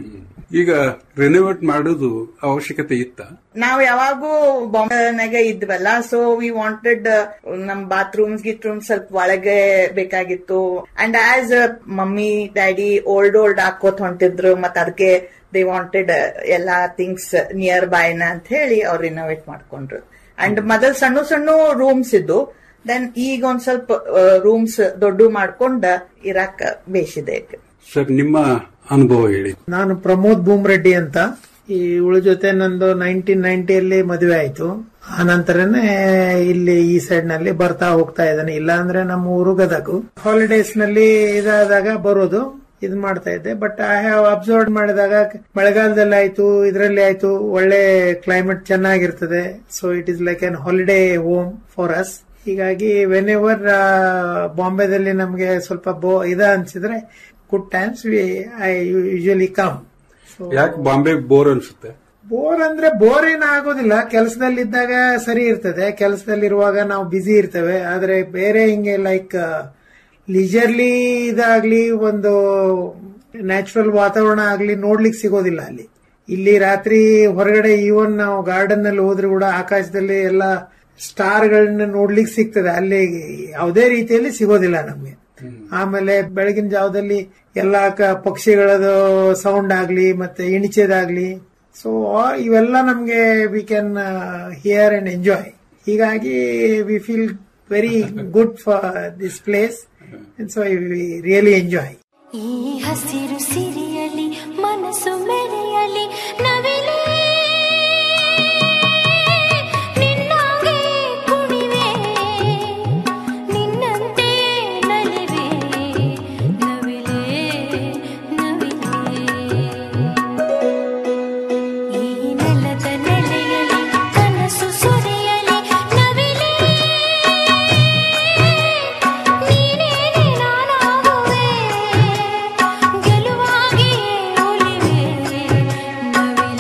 ಈಗ ರಿನೋವೇಟ್ ಮಾಡೋದು ಅವಶ್ಯಕತೆ ಇತ್ತ ನಾವ್ ಯಾವಾಗೂ ಬಾಂಬೆನಾಗ ಇದ್ವಲ್ಲ ಸೊ ವಿ ವಾಂಟೆಡ್ ನಮ್ ಬಾತ್ರೂಮ್ಸ್ ಗಿತ್ರೂಮ್ ಸ್ವಲ್ಪ ಒಳಗೆ ಬೇಕಾಗಿತ್ತು and as mummy daddy old old ಹಾಕೋತ್ ಹೊಂಟಿದ್ರು ಮತ್ ಅದಕ್ಕೆ ದೇ ವಾಂಟೆಡ್ ಎಲ್ಲಾ ಥಿಂಗ್ಸ್ ನಿಯರ್ ಬೈನ ಅಂತ ಹೇಳಿ ಅವ್ರು ರಿನೋವೇಟ್ ಮಾಡ್ಕೊಂಡ್ರು ಅಂಡ್ ಮೊದಲ್ ಸಣ್ಣ ಸಣ್ಣ ರೂಮ್ಸ್ ಇದ್ದು ದೆನ್ ಈಗ ಒಂದ್ ಸ್ವಲ್ಪ ರೂಮ್ಸ್ ದೊಡ್ಡ ಮಾಡ್ಕೊಂಡ್ ಇರಾಕ್ ಬೇಸಿದೆ ಸರ್ ನಿಮ್ಮ ಅನುಭವ ಹೇಳಿ ನಾನು ಪ್ರಮೋದ್ ಬೂಮ್ರೆಡ್ಡಿ ಅಂತ ಈ ಇವಳ ಜೊತೆ ನಂದು ನೈನ್ಟೀನ್ ನೈನ್ಟಿಯಲ್ಲಿ ಮದುವೆ ಆಯ್ತು ಆ ನಂತರನೇ ಇಲ್ಲಿ ಈ ಸೈಡ್ ನಲ್ಲಿ ಬರ್ತಾ ಹೋಗ್ತಾ ಇದ್ದಾನೆ ಇಲ್ಲ ಅಂದ್ರೆ ನಮ್ಮ ಊರು ಗದಗು ಹಾಲಿಡೇಸ್ ನಲ್ಲಿ ಇದಾದಾಗ ಬರೋದು ಇದು ಮಾಡ್ತಾ ಇದ್ದೆ ಬಟ್ ಐ ಹ್ಯಾವ್ ಅಬ್ಸರ್ವ್ ಮಾಡಿದಾಗ ಮಳೆಗಾಲದಲ್ಲಿ ಆಯ್ತು ಇದರಲ್ಲಿ ಆಯ್ತು ಒಳ್ಳೆ ಕ್ಲೈಮೇಟ್ ಚೆನ್ನಾಗಿರ್ತದೆ so it is like an holiday home for us ಹೀಗಾಗಿ ವೆನ್ ಎವರ್ ಬಾಂಬೆದಲ್ಲಿ ನಮಗೆ ಸ್ವಲ್ಪ ಬೋ ಇದ ಅನ್ಸಿದ್ರೆ good times we I usually come ಯಾಕೆ ಬಾಂಬೆ ಬೋರ್ ಅನ್ಸುತ್ತೆ ಬೋರ್ ಅಂದ್ರೆ ಬೋರ್ ಏನ್ ಆಗೋದಿಲ್ಲ ಕೆಲಸದಲ್ಲಿ ಇದ್ದಾಗ ಸರಿ ಇರ್ತದೆ ಕೆಲಸದಲ್ಲಿರುವಾಗ ನಾವು ಬ್ಯುಸಿ ಇರ್ತೇವೆ ಆದ್ರೆ ಬೇರೆ ಹಿಂಗೆ ಲೈಕ್ ಲಿಜರ್ಲಿ ಇದಾಗ್ಲಿ ಒಂದು ನ್ಯಾಚುರಲ್ ವಾತಾವರಣ ಆಗ್ಲಿ ನೋಡ್ಲಿಕ್ಕೆ ಸಿಗೋದಿಲ್ಲ ಅಲ್ಲಿ ಇಲ್ಲಿ ರಾತ್ರಿ ಹೊರಗಡೆ ಈವನ್ ನಾವು ಗಾರ್ಡನ್ ನಲ್ಲಿ ಹೋದ್ರೆ ಕೂಡ ಆಕಾಶದಲ್ಲಿ ಎಲ್ಲ ಸ್ಟಾರ್ ಗಳನ್ನ ನೋಡ್ಲಿಕ್ಕೆ ಸಿಗ್ತದೆ ಅಲ್ಲಿ ಯಾವುದೇ ರೀತಿಯಲ್ಲಿ ಸಿಗೋದಿಲ್ಲ ನಮ್ಗೆ ಆಮೇಲೆ ಬೆಳಗಿನ ಜಾವದಲ್ಲಿ ಎಲ್ಲ ಕ- ಪಕ್ಷಿಗಳದು ಸೌಂಡ್ ಆಗ್ಲಿ ಮತ್ತೆ ಇಣಿಚೆದಾಗ್ಲಿ ಸೊ ಇವೆಲ್ಲ ನಮ್ಗೆ we can here and enjoy ಹೀಗಾಗಿ we feel very good for this place so we really enjoy ಈ ಹಸಿರು ಸಿರಿಯಲಿ ಮನಸ್ಸು ಮೆರೆಯಲಿ ನವಿಲೇ ನಿನ್ನಾಗೆ ಕುಣಿವೆ ನಿನ್ನಂತೆ ನಲಿವೆ ನವಿಲೇ ನವಿಲೇ ಈ ನೆಲದ ನೆಲೆಯಲಿ ಕನಸು ಸುರಿಯಲಿ ನವಿಲೇ ನೀನೇನೆ ನಾನಾಗುವೆ ಗೆಲುವಾಗಿಯೇ ಒಲಿವೆ ನವಿಲೇ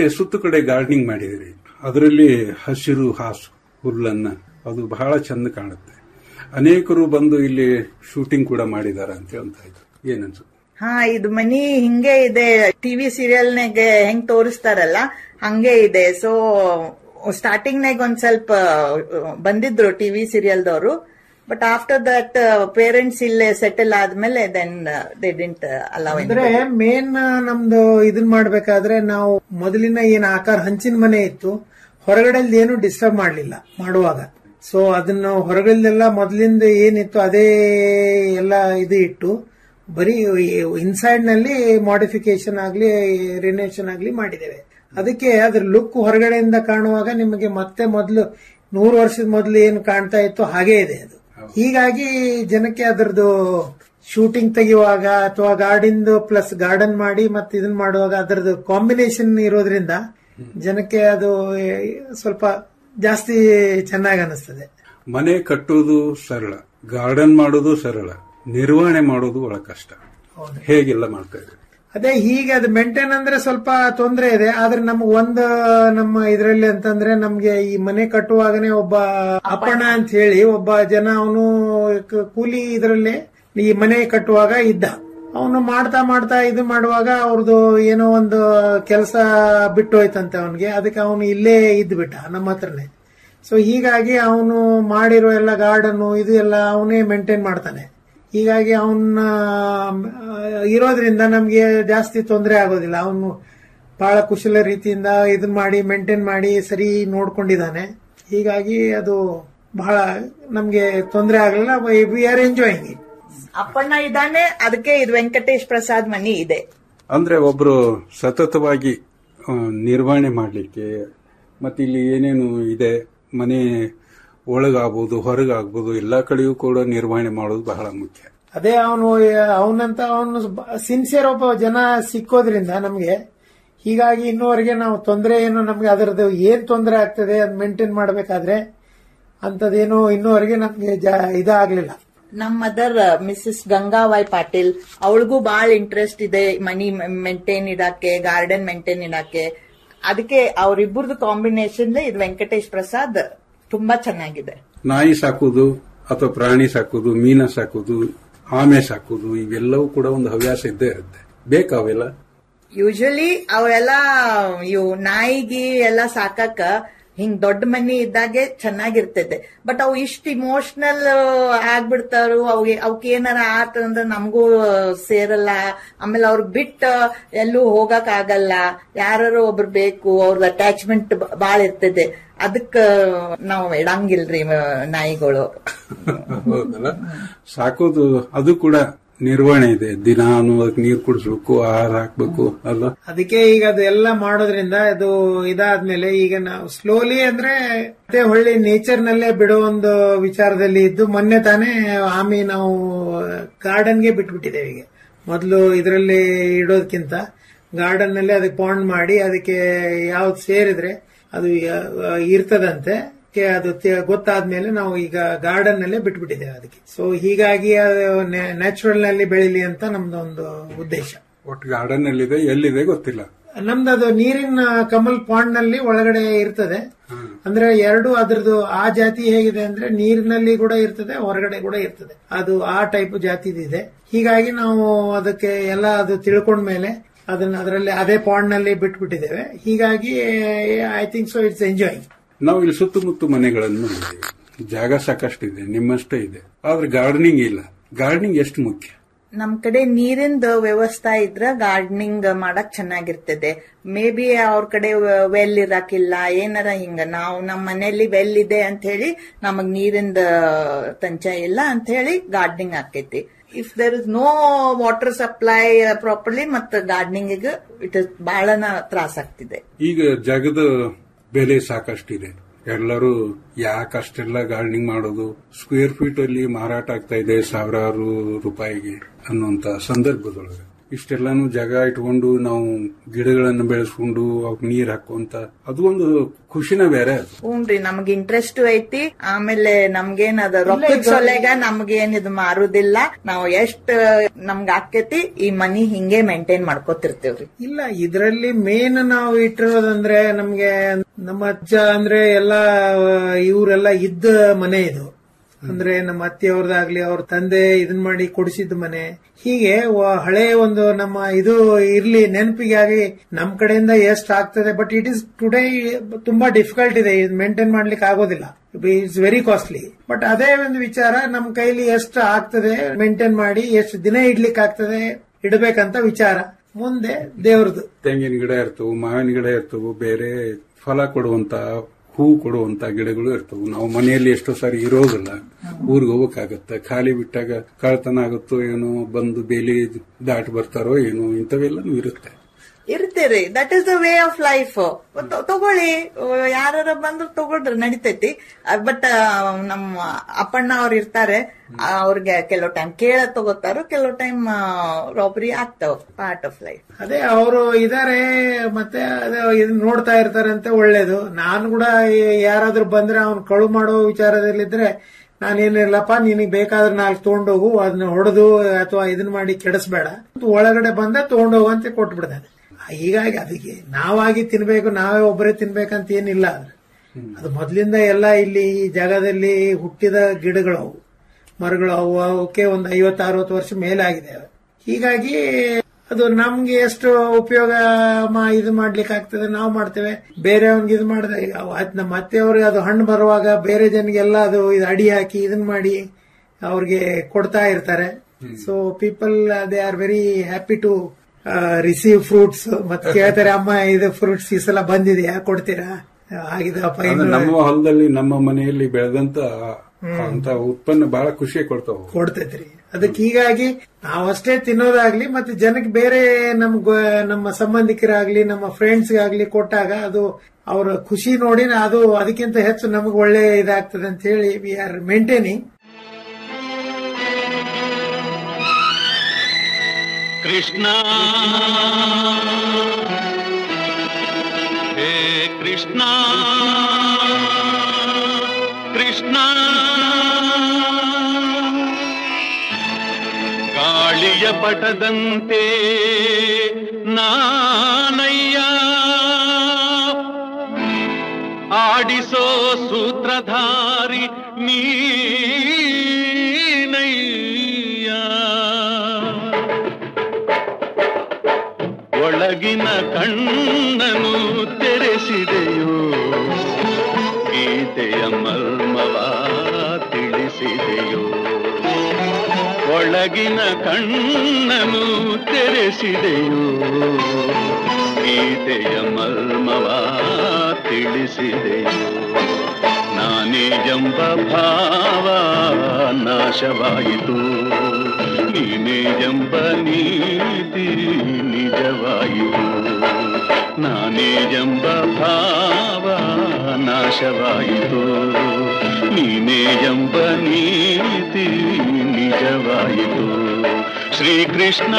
ಇಲ್ಲಿ ಸುತ್ತು ಕಡೆ ಗಾರ್ಡನಿಂಗ್ ಮಾಡಿದಿರಿ ಅದರಲ್ಲಿ ಹಸಿರು ಹಾಸು ಹುಲ್ಲನ್ನ ಅದು ಬಹಳ ಚಂದ ಕಾಣುತ್ತೆ ಅನೇಕರು ಬಂದು ಇಲ್ಲಿ ಶೂಟಿಂಗ್ ಕೂಡ ಮಾಡಿದ್ದಾರೆ ಅಂತ ಹೇಳ್ತಾ ಇದ್ರು ಏನನ್ಸುತ್ತೆ ಹಾ ಇದು ಮನಿ ಹಿಂಗೆ ಇದೆ ಟಿವಿ ಸೀರಿಯಲ್ನಾಗ ಹೆಂಗ್ ತೋರಿಸ್ತಾರಲ್ಲ ಹಂಗೆ ಇದೆ ಸೊ ಸ್ಟಾರ್ಟಿಂಗ್ ನಾಗ ಒಂದ್ ಸ್ವಲ್ಪ ಬಂದಿದ್ರು ಟಿವಿ ಸೀರಿಯಲ್ದವರು ಬಟ್ ಆಫ್ಟರ್ ದಟ್ ಪೇರೆಂಟ್ಸ್ ಇಲ್ಲೇ ಸೆಟಲ್ ಆದ್ಮೇಲೆ ದೆನ್ ದೇ ಡಿಂಟ್ ಅಲೌ ಅಂದ್ರೆ ಮೇನ್ ನಮ್ದು ಇದನ್ ಮಾಡ್ಬೇಕಾದ್ರೆ ನಾವು ಮೊದಲಿನ ಏನ್ ಆಕಾರ ಹಂಚಿನ ಮನೆ ಇತ್ತು ಹೊರಗಡೆ ಏನು ಡಿಸ್ಟರ್ಬ್ ಮಾಡ್ಲಿಲ್ಲ ಮಾಡುವಾಗ ಸೊ ಅದನ್ನ ಹೊರಗಡೆಲ್ಲ ಮೊದಲಿಂದ ಏನಿತ್ತು ಅದೇ ಎಲ್ಲ ಇದು ಇಟ್ಟು ಬರೀ ಇನ್ಸೈಡ್ ನಲ್ಲಿ ಮಾಡಿಫಿಕೇಶನ್ ಆಗ್ಲಿ ರಿನೇಷನ್ ಆಗ್ಲಿ ಮಾಡಿದ್ದೇವೆ ಅದಕ್ಕೆ ಅದ್ರ ಲುಕ್ ಹೊರಗಡೆಯಿಂದ ಕಾಣುವಾಗ ನಿಮಗೆ ಮತ್ತೆ ಮೊದಲು ನೂರು ವರ್ಷದ ಮೊದಲು ಏನು ಕಾಣ್ತಾ ಇತ್ತು ಹಾಗೇ ಇದೆ ಅದು ಹೀಗಾಗಿ ಜನಕ್ಕೆ ಅದರದ್ದು ಶೂಟಿಂಗ್ ತೆಗೆಯುವಾಗ ಅಥವಾ ಗಾರ್ಡಿಂದು ಪ್ಲಸ್ ಗಾರ್ಡನ್ ಮಾಡಿ ಮತ್ತೆ ಇದನ್ನ ಮಾಡುವಾಗ ಅದರದ್ದು ಕಾಂಬಿನೇಷನ್ ಇರೋದ್ರಿಂದ ಜನಕ್ಕೆ ಅದು ಏ, ಸ್ವಲ್ಪ ಜಾಸ್ತಿ ಚೆನ್ನಾಗಿ ಅನಿಸ್ತದೆ ಮನೆ ಕಟ್ಟುವುದು ಸರಳ ಗಾರ್ಡನ್ ಮಾಡೋದು ಸರಳ ನಿರ್ವಹಣೆ ಮಾಡೋದು ಬಹಳ ಕಷ್ಟ ಹೇಗೆಲ್ಲ ಮಾಡ್ತಾ ಇದ್ದಾರೆ ಅದೇ ಹೀಗೆ ಅದು ಮೇಂಟೈನ್ ಅಂದ್ರೆ ಸ್ವಲ್ಪ ತೊಂದರೆ ಇದೆ ಆದ್ರೆ ನಮ್ಗೆ ಒಂದು ನಮ್ಮ ಇದರಲ್ಲಿ ಅಂತಂದ್ರೆ ನಮ್ಗೆ ಈ ಮನೆ ಕಟ್ಟುವಾಗನೇ ಒಬ್ಬ ಅಪ್ಪಣ್ಣ ಅಂತ ಹೇಳಿ ಒಬ್ಬ ಜನ ಅವನು ಕೂಲಿ ಇದರಲ್ಲಿ ಈ ಮನೆ ಕಟ್ಟುವಾಗ ಇದ್ದ ಅವನು ಮಾಡ್ತಾ ಮಾಡ್ತಾ ಇದು ಮಾಡುವಾಗ ಅವ್ರದ್ದು ಏನೋ ಒಂದು ಕೆಲಸ ಬಿಟ್ಟು ಹೋಯ್ತಂತೆ ಅವನಿಗೆ ಅದಕ್ಕೆ ಅವನು ಇಲ್ಲೇ ಇದ್ದು ಬಿಟ್ಟ ನಮ್ಮ ಹತ್ರನೇ ಸೊ ಹೀಗಾಗಿ ಅವನು ಮಾಡಿರೋ ಎಲ್ಲ ಗಾರ್ಡನ್ ಇದು ಎಲ್ಲ ಅವನೇ ಮೇಂಟೈನ್ ಮಾಡ್ತಾನೆ ಹೀಗಾಗಿ ಅವನ್ನ ಇರೋದ್ರಿಂದ ನಮ್ಗೆ ಜಾಸ್ತಿ ತೊಂದರೆ ಆಗೋದಿಲ್ಲ ಅವನು ಬಹಳ ಕುಶಲ ರೀತಿಯಿಂದ ಇದನ್ನ ಮಾಡಿ ಮೇಂಟೈನ್ ಮಾಡಿ ಸರಿ ನೋಡ್ಕೊಂಡಿದ್ದಾನೆ ಹೀಗಾಗಿ ಅದು ಬಹಳ ನಮ್ಗೆ ತೊಂದರೆ ಆಗಲಿಲ್ಲ we are enjoying it Appanna ಇದ್ದಾನೆ ಅದಕ್ಕೆ ಇದು ವೆಂಕಟೇಶ್ ಪ್ರಸಾದ್ ಮನಿ ಇದೆ ಅಂದ್ರೆ ಒಬ್ರು ಸತತವಾಗಿ ಆ, ನಿರ್ವಹಣೆ ಮಾಡಲಿಕ್ಕೆ ಮತ್ತೆ ಇಲ್ಲಿ ಏನೇನು ಇದೆ ಮನೆ ಒಳಗಾಗ್ಬೋದು ಹೊರಗಾಗ್ಬೋದು ಎಲ್ಲಾ ಕಡೆಯೂ ಕೂಡ ನಿರ್ವಹಣೆ ಮಾಡೋದು ಬಹಳ ಮುಖ್ಯ ಅದೇ ಅವನು ಅವನಂತ ಅವನು ಸಿನ್ಸಿಯರ್ ಒಬ್ಬ ಜನ ಸಿಕ್ಕೋದ್ರಿಂದ ನಮ್ಗೆ ಹೀಗಾಗಿ ಇನ್ನೂವರೆಗೆ ನಾವು ತೊಂದರೆ ಏನು ನಮ್ಗೆ ಅದರದ್ದು ಏನ್ ತೊಂದರೆ ಆಗ್ತದೆ ಅದ್ ಮೇಂಟೈನ್ ಮಾಡ್ಬೇಕಾದ್ರೆ ಅಂತದೇನು ಇನ್ನೂವರೆಗೆ ನಮ್ಗೆ ಜ- ಇದಾಗ್ಲಿಲ್ಲ ನಮ್ಮ ಮದರ್ ಮಿಸ್ಸಸ್ ಗಂಗಾವಾಯ್ ಪಾಟೀಲ್ ಅವಳಿಗೂ ಬಹಳ ಇಂಟ್ರೆಸ್ಟ್ ಇದೆ ಮನಿ ಮೇಂಟೈನ್ ಇಡಕ್ಕೆ ಗಾರ್ಡನ್ ಮೇಂಟೈನ್ ಇಡಕ್ಕೆ ಅದಕ್ಕೆ ಅವರಿಬ್ಬರದು ಕಾಂಬಿನೇಷನ್ ಇದು ವೆಂಕಟೇಶ್ ಪ್ರಸಾದ್ ತುಂಬಾ ಚೆನ್ನಾಗಿದೆ ನಾಯಿ ಸಾಕುದು ಅಥವಾ ಪ್ರಾಣಿ ಸಾಕುದು ಮೀನ ಸಾಕುದು ಆಮೆ ಸಾಕುದು ಇವೆಲ್ಲವೂ ಕೂಡ ಒಂದು ಹವ್ಯಾಸ ಇದ್ದೇ ಇರುತ್ತೆ ಬೇಕಾ ಅವೆಲ್ಲ ಯೂಶಲಿ ಅವೆಲ್ಲ ಇವು ನಾಯಿಗಿ ಎಲ್ಲ ಸಾಕಾಕ ಹಿಂಗ್ ದೊಡ್ಡ ಮನಿ ಇದ್ದಾಗೆ ಚೆನ್ನಾಗಿರ್ತೈತೆ ಬಟ್ ಅವು ಇಷ್ಟ ಇಮೋಷನಲ್ ಆಗ್ಬಿಡ್ತಾರು ಅವ್ಗೆ ಅವಕ್ಕೆ ಏನಾರ ಆತಂದ್ರೆ ನಮಗೂ ಸೇರಲ್ಲ ಆಮೇಲೆ ಅವ್ರಿಗೆ ಬಿಟ್ಟ ಎಲ್ಲೂ ಹೋಗಕ್ ಆಗಲ್ಲ ಯಾರು ಒಬ್ರು ಬೇಕು ಅವ್ರದ್ದು ಅಟ್ಯಾಚ್ಮೆಂಟ್ ಬಾಳ ಇರ್ತದೆ ಅದಕ್ಕ ನಾವು ಇಡಂಗಿಲ್ರಿ ಆ, ನಾಯಿಗಳು ಹೌದಲ್ಲ ಸಾಕೋದು ಅದು ಕೂಡ ನಿರ್ವಹಣೆ ಇದೆ ದಿನಾನು ಅದಕ್ಕೆ ನೀರು ಕುಡಿಸ್ಬೇಕು ಆಹಾರ ಹಾಕ್ಬೇಕು ಅಲ್ಲ ಅದಕ್ಕೆ ಈಗ ಅದೆಲ್ಲ ಮಾಡೋದ್ರಿಂದ ಅದು ಇದಾದ್ಮೇಲೆ ಈಗ ನಾವು ಸ್ಲೋಲಿ ಅಂದ್ರೆ ಮತ್ತೆ ಹೊಳ್ಳಿ ನೇಚರ್ ನಲ್ಲೇ ಬಿಡೋ ಒಂದು ವಿಚಾರದಲ್ಲಿ ಇದ್ದು ಮೊನ್ನೆ ತಾನೇ ಆಮೆ ನಾವು ಗಾರ್ಡನ್ಗೆ ಬಿಟ್ಬಿಟ್ಟಿದ್ದೇವೆ ಈಗ ಮೊದಲು ಇದರಲ್ಲಿ ಇಡೋದಕ್ಕಿಂತ ಗಾರ್ಡನ್ ನಲ್ಲಿ ಅದಕ್ಕೆ ಪಾಂಡ್ ಮಾಡಿ ಅದಕ್ಕೆ ಯಾವ್ದು ಸೇರಿದ್ರೆ ಅದು ಯ- ಇರ್ತದಂತೆ ಕೆ- ಅದು ತೆ- ಗೊತ್ತಾದ್ಮೇಲೆ ನಾವು ಈಗ ಗಾರ್ಡನ್ ನಲ್ಲೇ ಬಿಟ್ಬಿಟ್ಟಿದ್ದೇವೆ ಅದಕ್ಕೆ ಸೊ ಹೀಗಾಗಿ ನ್ಯಾಚುರಲ್ ನಲ್ಲಿ ಬೆಳಿಲಿ ಅಂತ ನಮ್ದು ಒಂದು ಉದ್ದೇಶ ಒಟ್ಟು ಗಾರ್ಡನ್ ಎಲ್ಲಿದೆ ಎಲ್ಲಿದೆ ಗೊತ್ತಿಲ್ಲ ನಮ್ದು ಅದು ನೀರಿನ ಕಮಲ್ ಪಾಂಡ್ ನಲ್ಲಿ ಒಳಗಡೆ ಇರ್ತದೆ ಅಂದ್ರೆ ಎರಡು ಅದ್ರದ್ದು ಆ ಜಾತಿ ಹೇಗಿದೆ ಅಂದ್ರೆ ನೀರಿನಲ್ಲಿ ಕೂಡ ಇರ್ತದೆ ಹೊರಗಡೆ ಕೂಡ ಇರ್ತದೆ ಅದು ಆ ಟೈಪ್ ಜಾತಿದಿದೆ ಹೀಗಾಗಿ ನಾವು ಅದಕ್ಕೆ ಎಲ್ಲ ಅದು ತಿಳ್ಕೊಂಡ್ಮೇಲೆ ಅದನ್ನ ಅದರಲ್ಲಿ ಅದೇ ಪಾಂಡ್ ನಲ್ಲಿ ಬಿಟ್ಬಿಟ್ಟಿದ್ದೇವೆ ಹೀಗಾಗಿ I think so it's enjoying ನಾವು ಇಲ್ಲಿ ಸುತ್ತಮುತ್ತ ಮನೆಗಳನ್ನು ನೋಡಿದ್ದೇವೆ ಜಾಗ ಸಾಕಷ್ಟಿದೆ ನಿಮ್ಮಷ್ಟೇ ಇದೆ ಆದ್ರೆ ಗಾರ್ಡನಿಂಗ್ ಇಲ್ಲ ಗಾರ್ಡನಿಂಗ್ ಎಷ್ಟು ಮುಖ್ಯ ನಮ್ ಕಡೆ ನೀರಿಂದ ವ್ಯವಸ್ಥೆ ಇದ್ರ ಗಾರ್ಡನಿಂಗ್ ಮಾಡಕ್ ಚೆನ್ನಾಗಿರ್ತದೆ ಮೇ ಬಿ ಅವ್ರ ಕಡೆ ವೆಲ್ ಇರಾಕಿಲ್ಲ ಏನಾರ ಹಿಂಗ ನಾವು ನಮ್ಮ ಮನೆಯಲ್ಲಿ ವೆಲ್ ಇದೆ ಅಂತ ಹೇಳಿ ನಮಗ್ ನೀರಿಂದ ತಂಚ ಇಲ್ಲ ಅಂತ ಹೇಳಿ ಗಾರ್ಡನಿಂಗ್ ಆಕೈತಿ if there is no water supply properly ಮತ್ತ ಗಾರ್ಡನಿಂಗ್ ಇಟ್ ಇಸ್ ಬಹಳನ ತ್ರಾಸ ಆಗ್ತಿದೆ ಈಗ ಜಗದ ಬೆಲೆ ಸಾಕಷ್ಟಿದೆ ಎಲ್ಲರೂ ಯಾಕೆ ಅಷ್ಟೆಲ್ಲ ಗಾರ್ಡನಿಂಗ್ ಮಾಡೋದು ಸ್ಕ್ವೇರ್ ಫೀಟ್ ಅಲ್ಲಿ ಮಾರಾಟ ಆಗ್ತಾ ಇದೆ ಸಾವಿರಾರು ರೂಪಾಯಿಗೆ ಅನ್ನುವಂತ ಸಂದರ್ಭದೊಳಗೆ ಇಷ್ಟೆಲ್ಲಾನು ಜಾಗ ಇಟ್ಕೊಂಡು ನಾವು ಗಿಡಗಳನ್ನು ಬೆಳೆಸ್ಕೊಂಡು ಅವಕ್ಕೆ ನೀರ್ ಹಾಕುವಂತ ಅದು ಒಂದು ಖುಷಿನ ಬೇರೆ ಅದು ಹ್ಞೂನ್ರಿ ನಮ್ಗ್ ಇಂಟ್ರೆಸ್ಟ್ ಐತಿ ಆಮೇಲೆ ನಮ್ಗೇನ್ ಅದ ರೊಕ್ಕದ ಸೊಲೆಗ ನಮ್ಗೇನ್ ಇದು ಮಾರುದಿಲ್ಲ ನಾವು ಎಷ್ಟ್ ನಮ್ಗ್ ಆಕೇತಿ ಈ ಮನಿ ಹಿಂಗೆ ಮೇಂಟೈನ್ ಮಾಡ್ಕೋತಿರ್ತೀವ್ರಿ ಇಲ್ಲ ಇದರಲ್ಲಿ ಮೇನ್ ನಾವು ಇಟ್ಟಿರೋದಂದ್ರೆ ನಮ್ಗೆ ನಮ್ಮ ಅಜ್ಜ ಅಂದ್ರೆ ಎಲ್ಲ ಇವರೆಲ್ಲ ಇದ್ದ ಮನೆ ಇದು ಅಂದ್ರೆ ನಮ್ಮ ಅತ್ತೆಯವ್ರದಾಗ್ಲಿ ಅವ್ರ ತಂದೆ ಇದನ್ ಮಾಡಿ ಕೊಡಿಸಿದ ಮನೆ ಹೀಗೆ ವ- ಹಳೆ ಒಂದು ನಮ್ಮ ಇದು ಇರ್ಲಿ ನೆನಪಿಗೆ ಆಗಿ ನಮ್ ಕಡೆಯಿಂದ ಎಷ್ಟ್ ಆಗ್ತದೆ ಬಟ್ ಇಟ್ ಇಸ್ ಟುಡೇ ತುಂಬಾ ಡಿಫಿಕಲ್ಟ್ ಇದೆ ಇದು ಮೇಂಟೈನ್ ಮಾಡ್ಲಿಕ್ಕೆ ಆಗೋದಿಲ್ಲ ಇಟ್ಸ್ ವೆರಿ ಕಾಸ್ಟ್ಲಿ ಬಟ್ ಅದೇ ಒಂದು ವಿಚಾರ ನಮ್ ಕೈಲಿ ಎಷ್ಟು ಆಗ್ತದೆ ಮೇಂಟೈನ್ ಮಾಡಿ ಎಷ್ಟು ದಿನ ಇಡ್ಲಿಕ್ಕೆ ಆಗ್ತದೆ ಇಡಬೇಕಂತ ವಿಚಾರ ಮುಂದೆ ದೇವ್ರದ್ದು ತೆಂಗಿನ ಗಿಡ ಇರ್ತವು ಮಾವಿನ ಗಿಡ ಇರ್ತವು ಬೇರೆ ಫಲ ಕೊಡುವಂತ ಹೂ ಕೊಡುವಂತ ಗಿಡಗಳು ಇರ್ತವು ನಾವು ಮನೆಯಲ್ಲಿ ಎಷ್ಟೋ ಸಾರಿ ಇರೋದಿಲ್ಲ ಊರಿಗೆ ಹೋಗ್ಬೇಕಾಗತ್ತೆ ಖಾಲಿ ಬಿಟ್ಟಾಗ ಕಳ್ತನ ಆಗುತ್ತೋ ಏನೋ ಬಂದು ಬೇಲಿ ದಾಟಿ ಬರ್ತಾರೋ ಏನೋ ಇಂಥವೆಲ್ಲನೂ ಇರುತ್ತೆ ಇರ್ತೀರಿ that is the way of life ತಗೊಳ್ಳಿ ಯಾರ ಬಂದ್ರು ತಗೊಳ್ರಿ ನಡಿತೈತಿ ಬಟ್ ನಮ್ಮ ಅಪ್ಪಣ್ಣ ಅವ್ರು ಇರ್ತಾರೆ ಅವ್ರಿಗೆ ಕೆಲವು ಟೈಮ್ ಕೇಳ ತಗೋತಾರೋ ಕೆಲವು ಟೈಮ್ ರಾಬರಿ ಆಗ್ತಾವ ಪಾರ್ಟ್ ಆಫ್ ಲೈಫ್ ಅದೇ ಅವರು ಇದಾರೆ ಮತ್ತೆ ಅದೇ ಇದನ್ನ ನೋಡ್ತಾ ಇರ್ತಾರಂತೆ ಒಳ್ಳೇದು ನಾನು ಕೂಡ ಯಾರಾದ್ರೂ ಬಂದ್ರೆ ಅವ್ನು ಕಳು ಮಾಡೋ ವಿಚಾರದಲ್ಲಿದ್ರೆ ನಾನೇನಿಲ್ಲಪ್ಪ ನಿನಗೆ ಬೇಕಾದ್ರೆ ನಾಲ್ಕು ತಗೊಂಡೋಗು ಅದನ್ನ ಹೊಡೆದು ಅಥವಾ ಇದನ್ನ ಮಾಡಿ ಕೆಡಿಸ್ಬೇಡ ಒಳಗಡೆ ಬಂದ ತಗೊಂಡೋಗು ಅಂತ ಕೊಟ್ಬಿಡ್ತಾನೆ ಹೀಗಾಗಿ ಅದಕ್ಕೆ ನಾವಾಗಿ ತಿನ್ಬೇಕು ನಾವೇ ಒಬ್ಬರೇ ತಿನ್ಬೇಕಂತ ಏನಿಲ್ಲ ಅದು ಅದು ಮೊದ್ಲಿಂದ ಎಲ್ಲ ಇಲ್ಲಿ ಈ ಜಾಗದಲ್ಲಿ ಹುಟ್ಟಿದ ಗಿಡಗಳು ಅವು ಮರಗಳು ಅವು ಅವಕ್ಕೆ ಒಂದು ಐವತ್ತು ಅರವತ್ತು ವರ್ಷ ಮೇಲಾಗಿದೆ ಹೀಗಾಗಿ ಅದು ನಮ್ಗೆ ಎಷ್ಟು ಉಪಯೋಗ ಮಾ- ಇದು ಮಾಡ್ಲಿಕ್ಕೆ ಆಗ್ತದೆ ನಾವು ಮಾಡ್ತೇವೆ ಬೇರೆಯವ್ನಿಗೆ ಇದು ಮಾಡಿದ್ರೆ ಈಗ ಅವ್- ಅದ್ ನಮ್ಮ ಅತ್ತೆಯವ್ರಿಗೆ ಅದು ಹಣ್ಣು ಬರುವಾಗ ಬೇರೆ ಜನಗೆಲ್ಲ ಅದು ಇದು ಅಡಿ ಹಾಕಿ ಇದನ್ ಮಾಡಿ ಅವ್ರಿಗೆ ಕೊಡ್ತಾ ಇರ್ತಾರೆ so people they are very happy to receive fruits ಮತ್ತೆ ಕೇಳ್ತಾರೆ ಅಮ್ಮ ಇದು ಫ್ರೂಟ್ಸ್ ಈ ಸಲ ಬಂದಿದೆಯಾ ಕೊಡ್ತೀರಾ ಆಗಿದಪ್ಪ ಅದು ಇನ್ನು ನಮ್ಮ ಹೊಲದಲ್ಲಿ ನಮ್ಮ ಮನೆಯಲ್ಲಿ ಬೆಳೆದಂತ ಅಂತ ಉತ್ಪನ್ನ ಬಹಳ ಖುಷಿ ಕೊಡ್ತಾವ ಕೊಡ್ತೈತ್ರಿ ಅದಕ್ಕೆ ಹೀಗಾಗಿ ನಾವಷ್ಟೇ ತಿನ್ನೋದಾಗ್ಲಿ ಮತ್ತೆ ಜನಕ್ಕೆ ಬೇರೆ ನಮ್ ಗೊ- ನಮ್ಮ ಸಂಬಂಧಿಕರಾಗ್ಲಿ ನಮ್ಮ ಫ್ರೆಂಡ್ಸ್ ಆಗ್ಲಿ ಕೊಟ್ಟಾಗ ಅದು ಅವರ ಖುಷಿ ನೋಡಿ ಅದು ಅದಕ್ಕಿಂತ ಹೆಚ್ಚು ನಮಗೆ ಒಳ್ಳೆ ಇದಾಗ್ತದೆ ಅಂತ ಹೇಳಿ ವಿ ಆರ್ ಮೇಂಟೈನಿಂಗ್ ಕೃಷ್ಣ ಹೇ ಕೃಷ್ಣ ಕೃಷ್ಣ ಗಾಳಿಯ ಪಟದಂತೆ ನಾನಯ್ಯ ಆಡಿಸೋ ಸೂತ್ರಧಾರಿ ನೀನಯ್ಯ ಒಳಗಿನ ಕಣ್ಣನು ತೆರೆಸಿದೆಯೋ ಗೀತೆಯ ಮರ್ಮವ ತಿಳಿಸಿದೆಯೋ ಒಳಗಿನ ಕಣ್ಣನು ತೆರೆಸಿದೆಯೋ ಗೀತೆಯ ಮರ್ಮವ ತಿಳಿಸಿದೆಯೋ ನಾನೇ ಎಂಬ ಭಾವ ನಾಶವಾಯಿತು ನೀನೇ ಎಂಬ ನೀತಿ ನಿಜವಾಯಿತು ನಾನೇ ಎಂಬ ಭಾವ ನಾಶವಾಯಿತು ನೀನೇ ಎಂಬ ನೀತಿ ನಿಜವಾಯಿತು ಶ್ರೀಕೃಷ್ಣ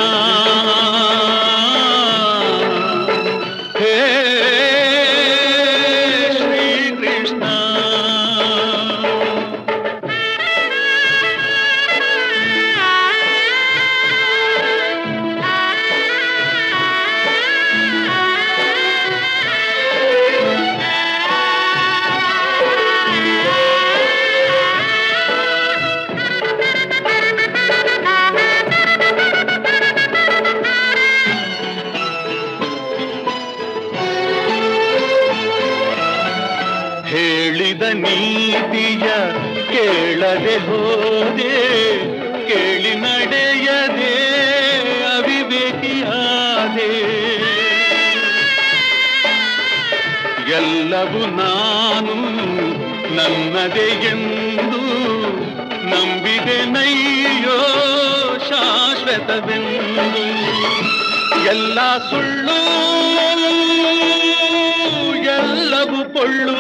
ಹೇ ಶ್ರೀಕೃಷ್ಣ ಹೇಳಿದ ನೀತಿಯ ಕೇಳದೆ ಹೋದೆ ಕೇಳಿ ನಡೆಯದೆ ಅವಿವೇಕಿಯಾದೆ ಎಲ್ಲವೂ ನಾನು ನನ್ನದೇ ಎಂದು ನಂಬಿದೆ ನಯ್ಯೋ ಶಾಶ್ವತವೆಂದು ಎಲ್ಲ ಸುಳ್ಳು ಎಲ್ಲವೂ ಪೊಳ್ಳು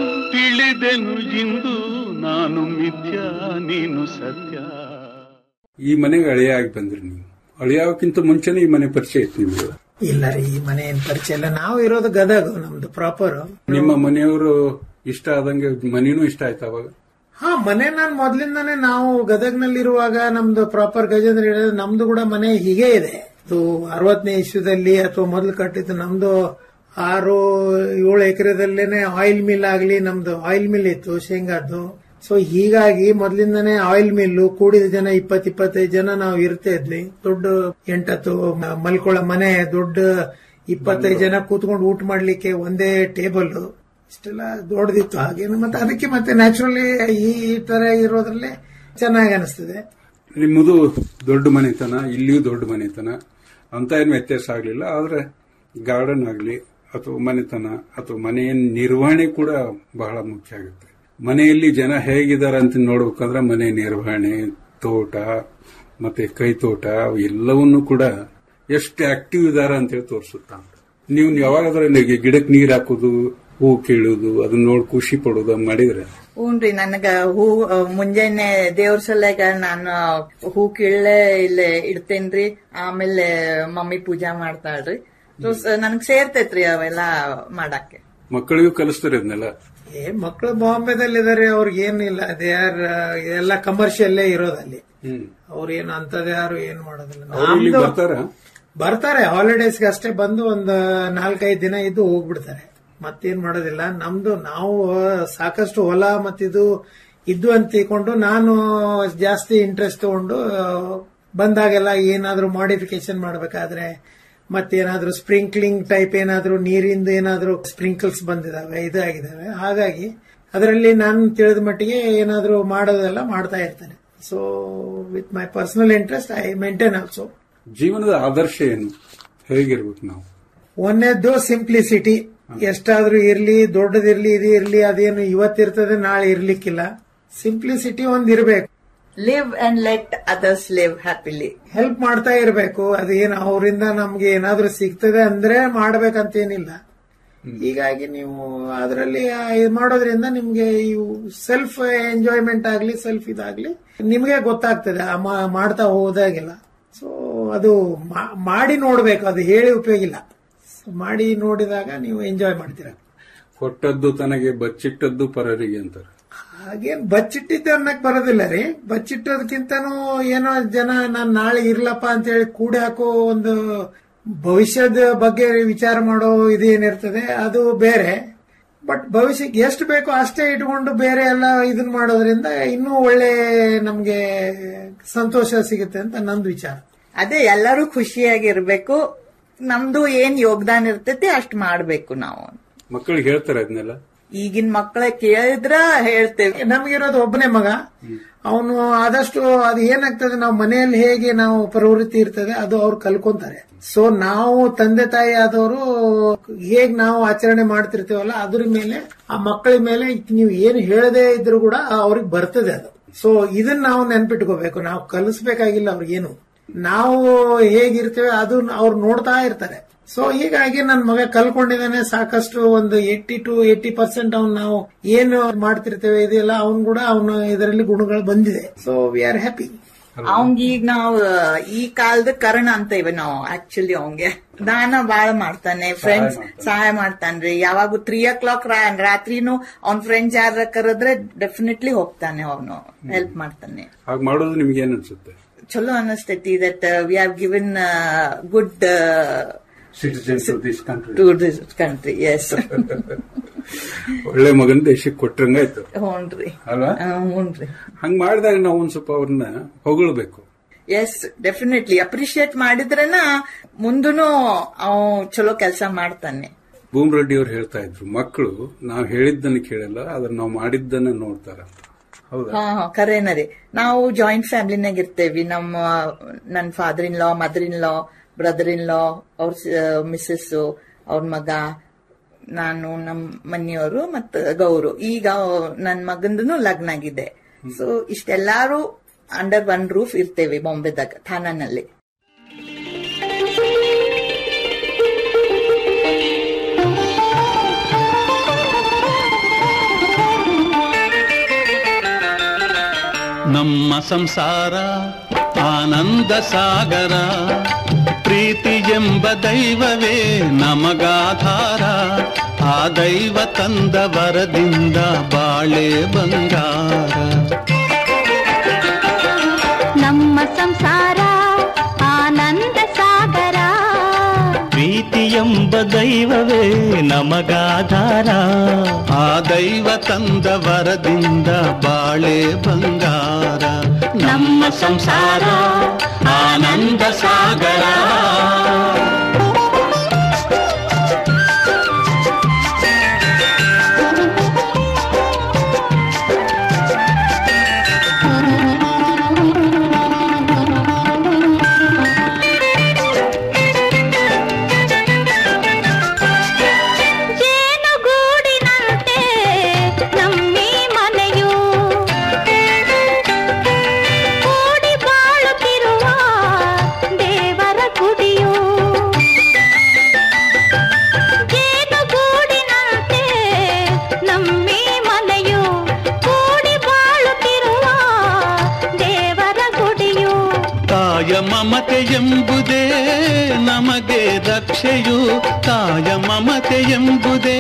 ತಿಳಿದೆನು ಇಂದು ನಾನು ಮಿಥ್ಯಾ ನೀನು ಸತ್ಯ ಈ ಮನೆಗೆ ಅಳಿಯಾಗಿ ಬಂದ್ರಿ ನೀವು ಅಳಿಯಾಗಕ್ಕಿಂತ ಮುಂಚೆನೆ ಈ ಮನೆ ಪರಿಚಯ ಇತ್ತು ನಿಮ್ಗೆ ಇಲ್ಲ ರೀ ಈ ಮನೆ ಏನ್ ಪರಿಚಯ ಇಲ್ಲ ನಾವು ಇರೋದು ಗದಗ ನಮ್ದು ಪ್ರಾಪರ್ ನಿಮ್ಮ ಮನೆಯವರು ಇಷ್ಟ ಆದಂಗೆ ಮನೇನೂ ಇಷ್ಟ ಆಯ್ತು ಅವಾಗ ಹಾ ಮನೆ ನಾನ್ ಮೊದ್ಲಿಂದಾನೇ ನಾವು ಗದಗ್ನಲ್ಲಿರುವಾಗ ನಮ್ದು ಪ್ರಾಪರ್ ಗಜೇಂದ್ರ ಹೇಳಿದ್ರೆ ನಮ್ದು ಕೂಡ ಮನೆ ಹೀಗೆ ಇದೆ ಅದು ಅರವತ್ತನೇ ಇಸ್ವಿದಲ್ಲಿ ಅಥವಾ ಮೊದಲು ಕಟ್ಟಿದ್ದು ನಮ್ದು ಆರು ಏಳು ಎಕರೆದಲ್ಲೇನೆ ಆಯಿಲ್ ಮಿಲ್ ಆಗ್ಲಿ ನಮ್ದು ಆಯಿಲ್ ಮಿಲ್ ಇತ್ತು ಶೇಂಗಾದ್ದು ಸೊ ಹೀಗಾಗಿ ಮೊದ್ಲಿಂದಾನೇ ಆಯಿಲ್ ಮಿಲ್ಲು ಕೂಡಿದ ಜನ ಇಪ್ಪತ್ ಇಪ್ಪತ್ತೈದು ಜನ ನಾವು ಇರ್ತಾ ಇದ್ವಿ ದೊಡ್ಡ ಎಂಟತ್ತು ಮ- ಮಲ್ಕೊಳ್ಳೋ ಮನೆ ದೊಡ್ಡ ಇಪ್ಪತ್ತೈದು ಜನ ಕೂತ್ಕೊಂಡು ಊಟ ಮಾಡ್ಲಿಕ್ಕೆ ಒಂದೇ ಟೇಬಲ್ ಇಷ್ಟೆಲ್ಲ ದೊಡ್ಡದಿತ್ತು ಹಾಗೇನು ಮತ್ತೆ ಅದಕ್ಕೆ ಮತ್ತೆ ನ್ಯಾಚುರಲಿ ಈ ಈ ತರ ಇರೋದ್ರಲ್ಲೇ ಚೆನ್ನಾಗಿ ಅನಿಸ್ತದೆ ನಿಮ್ಮದು ದೊಡ್ಡ ಮನೆತನ ಇಲ್ಲಿಯೂ ದೊಡ್ಡ ಮನೆತನ ಅಂತ ಏನು ವ್ಯತ್ಯಾಸ ಆಗಲಿಲ್ಲ ಆದ್ರೆ ಗಾರ್ಡನ್ ಆಗಲಿ ಅಥವಾ ಮನೆತನ ಅಥವಾ ಮನೆಯ ನಿರ್ವಹಣೆ ಕೂಡ ಬಹಳ ಮುಖ್ಯ ಆಗುತ್ತೆ ಮನೆಯಲ್ಲಿ ಜನ ಹೇಗಿದ್ದಾರೆ ಅಂತ ನೋಡ್ಬೇಕಂದ್ರೆ ಮನೆ ನಿರ್ವಹಣೆ ತೋಟ ಮತ್ತೆ ಕೈ ತೋಟ ಅವು ಎಲ್ಲವನ್ನೂ ಕೂಡ ಎಷ್ಟು ಆಕ್ಟಿವ್ ಇದಾರೆ ಅಂತೇಳಿ ತೋರಿಸುತ್ತಾ ನೀವು ಯಾವಾಗಾದ್ರೂ ನಿಮಗೆ ಗಿಡಕ್ಕೆ ನೀರ್ ಹಾಕೋದು ಹೂ ಕೀಳೋದು ಅದನ್ನ ನೋಡಿ ಖುಷಿ ಪಡೋದು ಹಂಗ್ ಮಾಡಿದ್ರೆ ಹೂನ್ರಿ ನನಗ ಹೂ ಆ, ಮುಂಜಾನೆ ದೇವ್ರ ಸಲಗ ನಾನು ಹೂ ಕೀಳ್ಳೆ ಇಲ್ಲೇ ಇಡ್ತೇನ್ರಿ ಆಮೇಲೆ ಮಮ್ಮಿ ಪೂಜಾ ಮಾಡ್ತಾಳ್ರಿ ಸೊ ನನಗ್ ಸೇರ್ತೈತ್ರಿ ಅವೆಲ್ಲ ಮಾಡಕ್ಕೆ ಮಕ್ಕಳಿಗೂ ಕಲಿಸ್ತಾರೆ ಅದನ್ನೆಲ್ಲ ಏ ಮಕ್ಕಳು ಬಾಂಬೆದಲ್ಲಿ ಇದಾರೆ ಅವ್ರಿಗೆ ಏನಿಲ್ಲ ದೇ ಆರ್ ಎಲ್ಲ ಕಮರ್ಷಿಯಲ್ಲೇ ಇರೋದಲ್ಲಿ ಹ್ಮ್ ಅವ್ರೇನು ಅಂತದ್ ಯಾರು ಏನ್ ಮಾಡೋದಿಲ್ಲ ಅವ್ರು ಇಲ್ಲಿ ನಮ್ದು- ಬರ್ತಾರ ಬರ್ತಾರೆ ಹಾಲಿಡೇಸ್ಗೆ ಅಷ್ಟೇ ಬಂದು ಒಂದ್ ನಾಲ್ಕೈದು ದಿನ ಇದ್ದು ಹೋಗ್ಬಿಡ್ತಾರೆ ಮತ್ತೇನ್ ಮಾಡೋದಿಲ್ಲ ನಮ್ದು ನಾವು ಸಾಕಷ್ಟು ಹೊಲ ಮತ್ತಿದು ಇದ್ದು ಅಂತ ತಿಳ್ಕೊಂಡು ನಾನು ಜಾಸ್ತಿ ಇಂಟ್ರೆಸ್ಟ್ ತಗೊಂಡು ಆ, ಬಂದಾಗೆಲ್ಲ ಏನಾದ್ರೂ ಮಾಡಿಫಿಕೇಶನ್ ಮಾಡ್ಬೇಕಾದ್ರೆ ಮತ್ತೇನಾದ್ರೂ ಸ್ಪ್ರಿಂಕ್ಲಿಂಗ್ ಟೈಪ್ ಏನಾದ್ರೂ ನೀರಿಂದ ಏನಾದ್ರೂ ಸ್ಪ್ರಿಂಕಲ್ಸ್ ಬಂದಿದಾವೆ ಇದಾಗಿದಾವೆ ಹಾಗಾಗಿ ಅದರಲ್ಲಿ ನಾನು ತಿಳಿದ ಮಟ್ಟಿಗೆ ಏನಾದ್ರೂ ಮಾಡೋದೆಲ್ಲ ಮಾಡ್ತಾ ಇರ್ತೇನೆ so with my personal interest I maintain also ಜೀವನದ ಆದರ್ಶ ಏನು ಹೇಗಿರ್ಬೇಕು ನಾವು ಒಂದನೇದ್ದು ಸಿಂಪ್ಲಿಸಿಟಿ ಎಷ್ಟಾದ್ರೂ ಇರ್ಲಿ ದೊಡ್ಡದಿರ್ಲಿ ಇದು ಇರ್ಲಿ ಅದೇನು ಇವತ್ತಿರ್ತದೆ ನಾಳೆ ಇರ್ಲಿಕ್ಕಿಲ್ಲ ಸಿಂಪ್ಲಿಸಿಟಿ ಒಂದ್ ಇರ್ಬೇಕು live and let others live happily help ಮಾಡ್ತಾ ಇರ್ಬೇಕು ಅದೇನು ಅವರಿಂದ ನಮ್ಗೆ ಏನಾದ್ರೂ ಸಿಗ್ತದೆ ಅಂದ್ರೆ ಮಾಡ್ಬೇಕಂತೇನಿಲ್ಲ ಹೀಗಾಗಿ ನೀವು ಅದರಲ್ಲಿ ಮಾಡೋದ್ರಿಂದ ನಿಮ್ಗೆ ಇವು ಸೆಲ್ಫ್ ಎಂಜಾಯ್ಮೆಂಟ್ ಆಗ್ಲಿ ಸೆಲ್ಫ್ ಇದಾಗ್ಲಿ ನಿಮ್ಗೆ ಗೊತ್ತಾಗ್ತದೆ ಆ ಮಾ- ಮಾಡ್ತಾ ಹೋದಾಗೆಲ್ಲ ಸೊ ಅದು ಮಾ- ಮಾಡಿ ನೋಡ್ಬೇಕು ಅದು ಹೇಳಿ ಉಪಯೋಗ ಇಲ್ಲ So, ಮಾಡಿ ನೋಡಿದಾಗ ನೀವು ಎಂಜಾಯ್ ಮಾಡ್ತೀರಾ ಕೊಟ್ಟದ್ದು ತನಗೆ ಬಚ್ಚಿಟ್ಟದ್ದು ಪರರಿಗೆ ಅಂತಾರೆ ಹಾಗೇನ್ ಬಚ್ಚಿಟ್ಟಿದ್ದೆ ಅನ್ನಕ್ ಬರೋದಿಲ್ಲ ರೀ ಬಚ್ಚಿಟ್ಟೋದಕ್ಕಿಂತನೂ ಏನೋ ಜನ ನಾನ್ ನಾಳೆ ಇರ್ಲಪ್ಪ ಅಂತ ಹೇಳಿ ಕೂಡಿ ಹಾಕೋ ಒಂದು ಭವಿಷ್ಯದ ಬಗ್ಗೆ ವಿಚಾರ ಮಾಡೋ ಇದೇನಿರ್ತದೆ ಅದು ಬೇರೆ ಬಟ್ ಭವಿಷ್ಯಕ್ಕೆ ಎಷ್ಟು ಬೇಕೋ ಅಷ್ಟೇ ಇಟ್ಕೊಂಡು ಬೇರೆ ಎಲ್ಲ ಇದನ್ ಮಾಡೋದ್ರಿಂದ ಇನ್ನೂ ಒಳ್ಳೆ ನಮ್ಗೆ ಸಂತೋಷ ಸಿಗುತ್ತೆ ಅಂತ ನಂದು ವಿಚಾರ ಅದೇ ಎಲ್ಲರೂ ಖುಷಿಯಾಗಿರ್ಬೇಕು ನಮ್ದು ಏನ್ ಯೋಗದಾನ ಇರ್ತೈತಿ ಅಷ್ಟ್ ಮಾಡ್ಬೇಕು ನಾವು ಮಕ್ಕಳಿಗೆ ಹೇಳ್ತಾರೆ ಅದನ್ನೆಲ್ಲ ಈಗಿನ ಮಕ್ಕಳ ಕೇಳಿದ್ರ ಹೇಳ್ತೇವೆ ನಮಗಿರೋದು ಒಬ್ಬನೇ ಮಗ ಅವನು ಆದಷ್ಟು ಅದು ಏನಾಗ್ತದೆ ನಾವು ಮನೆಯಲ್ಲಿ ಹೇಗೆ ನಾವು ಪ್ರವೃತ್ತಿ ಇರ್ತದೆ ಅದು ಅವ್ರು ಕಲ್ಕೊಂತಾರೆ ಸೊ ನಾವು ತಂದೆ ತಾಯಿ ಆದವರು ಹೇಗ್ ನಾವು ಆಚರಣೆ ಮಾಡ್ತಿರ್ತೀವಲ್ಲ ಅದ್ರ ಮೇಲೆ ಆ ಮಕ್ಕಳ ಮೇಲೆ ನೀವು ಏನು ಹೇಳದೇ ಇದ್ರು ಕೂಡ ಅವ್ರಿಗೆ ಬರ್ತದೆ ಅದು ಸೊ ಇದನ್ನ ನಾವು ನೆನ್ಪಿಟ್ಕೋಬೇಕು ನಾವು ಕಲಿಸ್ಬೇಕಾಗಿಲ್ಲ ಅವ್ರಿಗೇನು ನಾವು ಹೇಗಿರ್ತೇವೆ ಅದು ಅವ್ರು ನೋಡ್ತಾ ಇರ್ತಾರೆ ಸೊ ಹೀಗಾಗಿ ನನ್ನ ಮಗ ಕಲ್ಕೊಂಡಿದ್ದಾನೆ ಸಾಕಷ್ಟು ಒಂದು ಏಟಿ ಟು ಏಟಿ ಪರ್ಸೆಂಟ್ ಅವ್ನು ನಾವು ಏನು ಮಾಡ್ತಿರ್ತೇವೆ ಇದೆಲ್ಲ ಅವ್ನ್ ಕೂಡ ಅವನ ಇದರಲ್ಲಿ ಗುಣಗಳು ಬಂದಿದೆ ಸೊ ವಿ ಆರ್ ಹ್ಯಾಪಿ ಅವಂಗ ಈಗ ನಾವು ಈ ಕಾಲದ ಕರ್ಣ ಅಂತೇವೆ ನಾವು ಆಕ್ಚುಲಿ ಅವಂಗೆ ದಾನ ಬಾಳ ಮಾಡ್ತಾನೆ ಫ್ರೆಂಡ್ಸ್ ಸಹಾಯ ಮಾಡ್ತಾನ್ರಿ ಯಾವಾಗ ತ್ರೀ ಓ ಕ್ಲಾಕ್ ರಾತ್ರಿನೂ ಅವ್ನ ಫ್ರೆಂಡ್ಸ್ ಯಾರ ಕರೆದ್ರೆ ಡೆಫಿನೆಟ್ಲಿ ಹೋಗ್ತಾನೆ ಅವನು ಹೆಲ್ಪ್ ಮಾಡ್ತಾನೆ ಹಾಗೆ ಮಾಡೋದು ನಿಮ್ಗೆ ಏನ್ ಅನ್ಸುತ್ತೆ ಚಲೋ ಅನಿಸ್ತೈತಿ that we have given good citizens of this country to this country yes ಒಳ್ಳೆ ಮಗನ ದೇಶಕ್ಕೆ ಕೊಟ್ರಂಗಾಯ್ತು ಹ್ಞೂನ್ರಿ ಅಲ್ವಾ ಹ್ಞೂನ್ರಿ ಹಂಗ್ ಮಾಡಿದಾಗ ನಾವು ಒಂದ್ ಸ್ವಲ್ಪ ಅವ್ರನ್ನ ಹೊಗಳ್ಬೇಕು ಎಸ್ ಡೆಫಿನೆಟ್ಲಿ ಅಪ್ರಿಶಿಯೇಟ್ ಮಾಡಿದ್ರೇನ ಮುಂದೂನು ಅವ್ ಚಲೋ ಕೆಲಸ ಮಾಡ್ತಾನೆ ಭೂಮ್ ರೆಡ್ಡಿ ಅವ್ರು ಹೇಳ್ತಾ ಇದ್ರು ಮಕ್ಕಳು ನಾವು ಹೇಳಿದ್ದನ್ನ ಕೇಳಲ್ಲ ಆದ್ರೆ ನಾವು ಮಾಡಿದ್ದನ್ನ ನೋಡ್ತಾರ ಹೌದಾ ಹಾ ಹಾ ಖರೇನ ರೀ ನಾವು ಜಾಯಿಂಟ್ ಫ್ಯಾಮಿಲಿನಾಗ ಇರ್ತೇವಿ ನಮ್ಮ ನನ್ನ father in law mother in law brother in law ಅವ್ರ ಮಿಸ್ಸಸ್ ಅವ್ರ ಮಗ ನಾನು ನಮ್ಮ ಮನೆಯವರು ಮತ್ತ ಗೌರು ಈಗ ನನ್ನ ಮಗಂದನು ಲಗ್ನ ಆಗಿದೆ ಸೊ ಇಷ್ಟೆಲ್ಲಾರು ಅಂಡರ್ ಒನ್ ರೂಫ್ ಇರ್ತೇವೆ ಬಾಂಬೆದಾಗ ಥಾನಾನಲ್ಲಿ ನಮ್ಮ ಸಂಸಾರ ಆನಂದ ಸಾಗರ ಪ್ರೀತಿ ಎಂಬ ದೈವವೇ ನಮಗಾಧಾರ ಆ ದೈವ ತಂದ ವರದಿಂದ ಬಾಳೆ ಬಂಗಾರ ನಮ್ಮ ಸಂಸಾರ ಆನಂದ ಸಾಗರ ಪ್ರೀತಿ ಎಂಬ ದೈವವೇ ನಮಗಾಧಾರ ಆ ದೈವ ತಂದ ವರದಿಂದ ಬಾಳೆ ಬಂಗಾರ ನಮ್ಮ ಸಂಸಾರ ಆನಂದ ಸಾಗರ ಜೇನುಗೂಡಿನಂತೆ ನಮ್ಮಿ ಮನೆಯು ಕೂಡಿ ಬಾಳುತ್ತಿರುವ ದೇವರ ಗುಡಿಯು ಜೇನುಗೂಡಿನಂತೆ ನಮ್ಮಿ ಮನೆಯು ಕೂಡಿ ಬಾಳುತ್ತಿರುವ ದೇವರ ಗುಡಿಯು ತಾಯ ಮಮತೆ ಎಂಬುದೇ ನಮಗೆ ರಕ್ಷೆಯು ತಾಯ ಮಮತೆ ಎಂಬುದೇ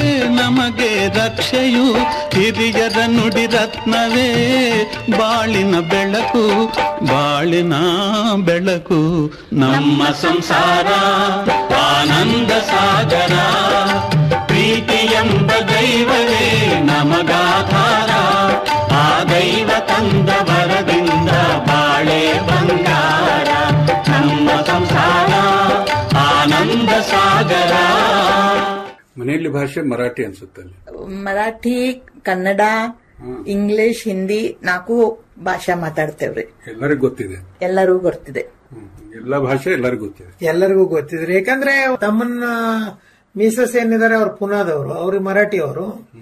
ನಮಗೆ ರಕ್ಷೆಯು ಹಿರಿಯರ ನುಡಿ ರತ್ನವೇ ಬಾಳಿನ ಬೆಳಕು ಬಾಳಿನ ಬೆಳಕು ನಮ್ಮ ಸಂಸಾರ ಆನಂದ ಸಾಗರ ಪ್ರೀತಿ ಎಂಬ ದೈವವೇ ನಮಗಾಧಾರ ಆ ದೈವ ತಂದ ವರದಿಂದ ಬಾಳೆ ಬಂಗಾರ ನಮ್ಮ ಸಂಸಾರ ಆನಂದ ಸಾಗರ ಮನೆಯಲ್ಲಿ ಭಾಷೆ ಮರಾಠಿ ಅನ್ಸುತ್ತೆ ಅಲ್ಲಿ ಮರಾಠಿ ಕನ್ನಡ ಇಂಗ್ಲಿಷ್ ಹಿಂದಿ ನಾಲ್ಕು ಭಾಷೆ ಮಾತಾಡ್ತೇವ್ರಿ ಎಲ್ಲರಿಗೂ ಗೊತ್ತಿದೆ ಎಲ್ಲರೂ ಗೊತ್ತಿದೆ ಎಲ್ಲ ಭಾಷೆ ಎಲ್ಲರಿಗೂ ಗೊತ್ತಿದೆ ಎಲ್ಲರಿಗೂ ಗೊತ್ತಿದ್ರೆ ಯಾಕಂದ್ರೆ ತಮ್ಮನ್ನ ಮಿಸಸ್ ಏನಿದ್ದಾರೆ ಅವ್ರು ಪುನಾದವರು ಅವ್ರು ಮರಾಠಿ ಅವರು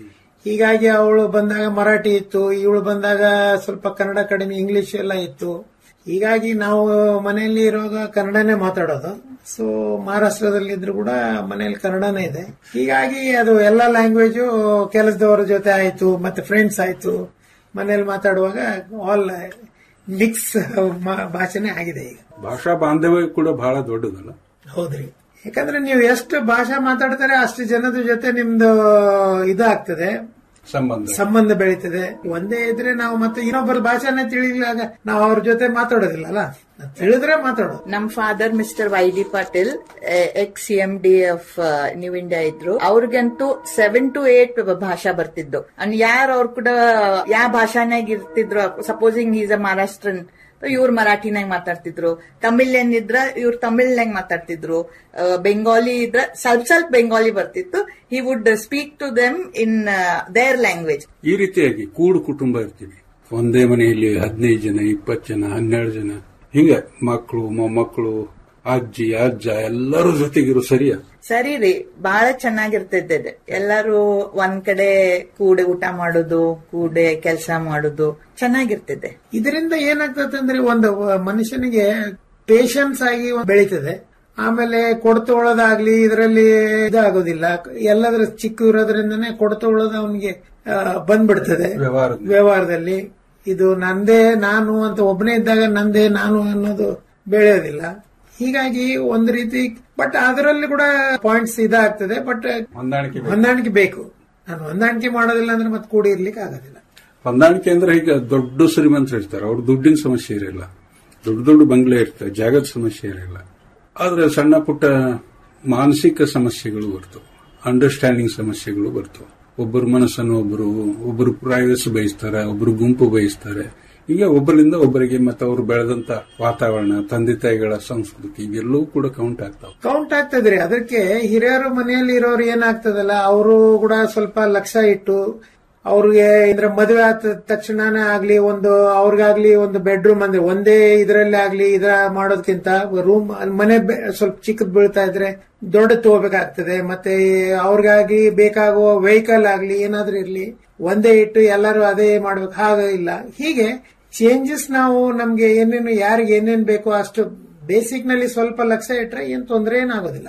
ಹೀಗಾಗಿ ಅವಳು ಬಂದಾಗ ಮರಾಠಿ ಇತ್ತು ಇವಳು ಬಂದಾಗ ಸ್ವಲ್ಪ ಕನ್ನಡ ಕಡಿಮೆ ಇಂಗ್ಲಿಷ್ ಎಲ್ಲ ಇತ್ತು ಹೀಗಾಗಿ ನಾವು ಮನೆಯಲ್ಲಿ ಇರುವಾಗ ಕನ್ನಡನೇ ಮಾತಾಡೋದು ಸೊ ಮಹಾರಾಷ್ಟ್ರದಲ್ಲಿ ಇದ್ರು ಕೂಡ ಮನೆಯಲ್ಲಿ ಕನ್ನಡನೇ ಇದೆ ಹೀಗಾಗಿ ಅದು ಎಲ್ಲ ಲ್ಯಾಂಗ್ವೇಜು ಕೆಲಸದವರ ಜೊತೆ ಆಯ್ತು ಮತ್ತೆ ಫ್ರೆಂಡ್ಸ್ ಆಯ್ತು ಮನೆಯಲ್ಲಿ ಮಾತಾಡುವಾಗ ಆಲ್ ಮಿಕ್ಸ್ ಭಾಷೆನೇ ಆಗಿದೆ ಈಗ ಭಾಷಾ ಬಾಂಧವ್ಯ ಕೂಡ ಬಹಳ ದೊಡ್ಡದಲ್ಲ ಹೌದ್ರಿ ಯಾಕಂದ್ರೆ ನೀವು ಎಷ್ಟು ಭಾಷೆ ಮಾತಾಡ್ತಾರೆ ಅಷ್ಟು ಜನದ ಜೊತೆ ನಿಮ್ದು ಇದಾಗ್ತದೆ ಸಂಬಂಧ ಸಂಬಂಧ ಬೆಳೀತದೆ ಒಂದೇ ಇದ್ರೆ ನಾವು ಮತ್ತೆ ಇನ್ನೊಬ್ಬರ ಭಾಷೆನ ತಿಳಿದಾಗ ನಾವು ಅವ್ರ ಜೊತೆ ಮಾತಾಡೋದಿಲ್ಲಲ್ಲ ತಿಳಿದ್ರೆ ಮಾತಾಡೋದು ನಮ್ father mister Y D Patil ex M D of New India ಇದ್ರು ಅವ್ರಿಗಂತೂ ಸೆವೆನ್ ಟು ಏಟ್ ಭಾಷಾ ಬರ್ತಿದ್ದು ಅಂಡ್ ಯಾರು ಅವ್ರು ಕೂಡ ಯಾವ ಭಾಷಾನಾಗ ಇರ್ತಿದ್ರು ಸಪೋಸಿಂಗ್ ಈಸ್ ಅ ಮಹಾರಾಷ್ಟ್ರನ್ ಇವ್ರು ಮರಾಠಿನಾಗ ಮಾತಾಡ್ತಿದ್ರು ತಮಿಳ್ ಏನಿದ್ರ ಇವ್ರು ತಮಿಳ್ನಾಗ ಮಾತಾಡ್ತಿದ್ರು ಆ, ಬೆಂಗಾಲಿ ಇದ್ರ ಸ್ವಲ್ಪ ಸ್ವಲ್ಪ ಬೆಂಗಾಲಿ ಬರ್ತಿತ್ತು he would speak to them in their language ಈ ರೀತಿಯಾಗಿ ಕೂಡು ಕುಟುಂಬ ಇರ್ತೀವಿ ಒಂದೇ ಮನೆಯಲ್ಲಿ ಹದಿನೈದು ಜನ ಇಪ್ಪತ್ತು ಜನ ಹನ್ನೆರಡು ಜನ ಹಿಂಗೆ ಮಕ್ಕಳು ಮೊಮ್ಮಕ್ಕಳು ಅಜ್ಜಿ ಅಜ್ಜ ಎಲ್ಲರೂ ಜೊತೆಗಿರು ಸರಿಯಾ ಸರಿ ರೀ ಬಹಳ ಚೆನ್ನಾಗಿರ್ತಿದ್ದೆ ಎಲ್ಲರೂ ಒಂದ್ ಕಡೆ ಕೂಡೆ ಊಟ ಮಾಡೋದು ಕೂಡೆ ಕೆಲಸ ಮಾಡೋದು ಚೆನ್ನಾಗಿರ್ತಿದ್ದೆ ಇದರಿಂದ ಏನಾಗ್ತದೆ ಅಂದ್ರೆ ಒಂದು ಮನುಷ್ಯನಿಗೆ ಪೇಶನ್ಸ್ ಆಗಿ ಬೆಳೀತದೆ ಆಮೇಲೆ ಕೊಡ್ತೊಳ್ಳೋದಾಗ್ಲಿ ಇದರಲ್ಲಿ ಇದಾಗೋದಿಲ್ಲ ಎಲ್ಲದ್ರ ಚಿಕ್ಕ ಇರೋದ್ರಿಂದನೇ ಕೊಡ್ತೊಳ್ಳೋದು ಅವನಿಗೆ ಬಂದ್ಬಿಡ್ತದೆ ವ್ಯವಹಾರದ ವ್ಯವಹಾರದಲ್ಲಿ ಇದು ನಂದೇ ನಾನು ಅಂತ ಒಬ್ಬನೇ ಇದ್ದಾಗ ನಂದೇ ನಾನು ಅನ್ನೋದು ಬೆಳೆಯೋದಿಲ್ಲ ಹೀಗಾಗಿ ಒಂದು ರೀತಿ ಬಟ್ ಅದರಲ್ಲಿ ಕೂಡ ಪಾಯಿಂಟ್ಸ್ ಇದಾಗ್ತದೆ ಬಟ್ ಹೊಂದಾಣಿಕೆ ಬೇಕು. ಹೊಂದಾಣಿಕೆ ಬೇಕು ನಾನು ಹೊಂದಾಣಿಕೆ ಮಾಡೋದಿಲ್ಲ ಅಂದ್ರೆ ಮತ್ತೆ ಕೂಡಿ ಇರ್ಲಿಕ್ಕೆ ಆಗೋದಿಲ್ಲ ಹೊಂದಾಣಿಕೆ ಅಂದ್ರೆ ಈಗ ದೊಡ್ಡ ಶ್ರೀಮಂತರು ಇರ್ತಾರೆ ಅವ್ರ ದುಡ್ಡಿನ ಸಮಸ್ಯೆ ಇರಲ್ಲ ದೊಡ್ಡ ದೊಡ್ಡ ಬಂಗ್ಲೆ ಇರ್ತವೆ ಜಾಗದ ಸಮಸ್ಯೆ ಇರಲ್ಲ ಆದ್ರೆ ಸಣ್ಣ ಪುಟ್ಟ ಮಾನಸಿಕ ಸಮಸ್ಯೆಗಳು ಬರ್ತವೆ ಅಂಡರ್ಸ್ಟ್ಯಾಂಡಿಂಗ್ ಸಮಸ್ಯೆಗಳು ಬರ್ತವೆ ಒಬ್ಬರು ಮನಸ್ಸನ್ನು ಒಬ್ಬರು ಒಬ್ಬರು ಪ್ರೈವಸಿ ಬಯಸ್ತಾರೆ ಒಬ್ಬರು ಗುಂಪು ಬಯಸ್ತಾರೆ ಈಗ ಒಬ್ಬರಿಂದ ಒಬ್ಬರಿಗೆ ಮತ್ತೆ ಅವರು ಬೆಳೆದಂತ ವಾತಾವರಣ ತಂದೆ ತಾಯಿಗಳ ಸಂಸ್ಕೃತಿ ಇವೆಲ್ಲವೂ ಕೂಡ ಕೌಂಟ್ ಆಗ್ತಾವೆ ಕೌಂಟ್ ಆಗ್ತದ್ರಿ ಅದಕ್ಕೆ ಹಿರಿಯರು ಮನೆಯಲ್ಲಿ ಇರೋರು ಏನಾಗ್ತದಲ್ಲ ಅವರು ಕೂಡ ಸ್ವಲ್ಪ ಲಕ್ಷ್ಯ ಇಟ್ಟು ಅವ್ರಿಗೆ ಇದ್ರ ಮದುವೆ ಆದ ತಕ್ಷಣನೇ ಆಗ್ಲಿ ಒಂದು ಅವ್ರಿಗಾಗ್ಲಿ ಒಂದು ಬೆಡ್ರೂಮ್ ಅಂದ್ರೆ ಒಂದೇ ಇದರಲ್ಲಿ ಆಗ್ಲಿ ಇದ್ರ ಮಾಡೋದಕ್ಕಿಂತ ರೂಮ್ ಮನೆ ಬೆ- ಸ್ವಲ್ಪ ಚಿಕ್ಕದ್ ಬೀಳ್ತಾ ಇದ್ರೆ ದೊಡ್ಡ ತಗೋಬೇಕಾಗ್ತದೆ ಮತ್ತೆ ಅವ್ರಿಗಾಗಿ ಬೇಕಾಗುವ ವೆಹಿಕಲ್ ಆಗ್ಲಿ ಏನಾದ್ರೂ ಇರ್ಲಿ ಒಂದೇ ಇಟ್ಟು ಎಲ್ಲರೂ ಅದೇ ಮಾಡ್ಬೇಕು ಹಾಗೆ ಇಲ್ಲ ಹೀಗೆ ಚೇಂಜಸ್ ನಾವು ನಮ್ಗೆ ಏನೇನು ಯಾರಿಗೆ ಏನೇನ್ ಬೇಕೋ ಅಷ್ಟು ಬೇಸಿಕ್ ನಲ್ಲಿ ಸ್ವಲ್ಪ ಲಕ್ಷ್ಯ ಇಟ್ರೆ ಏನ್ ತೊಂದರೆ ಏನಾಗೋದಿಲ್ಲ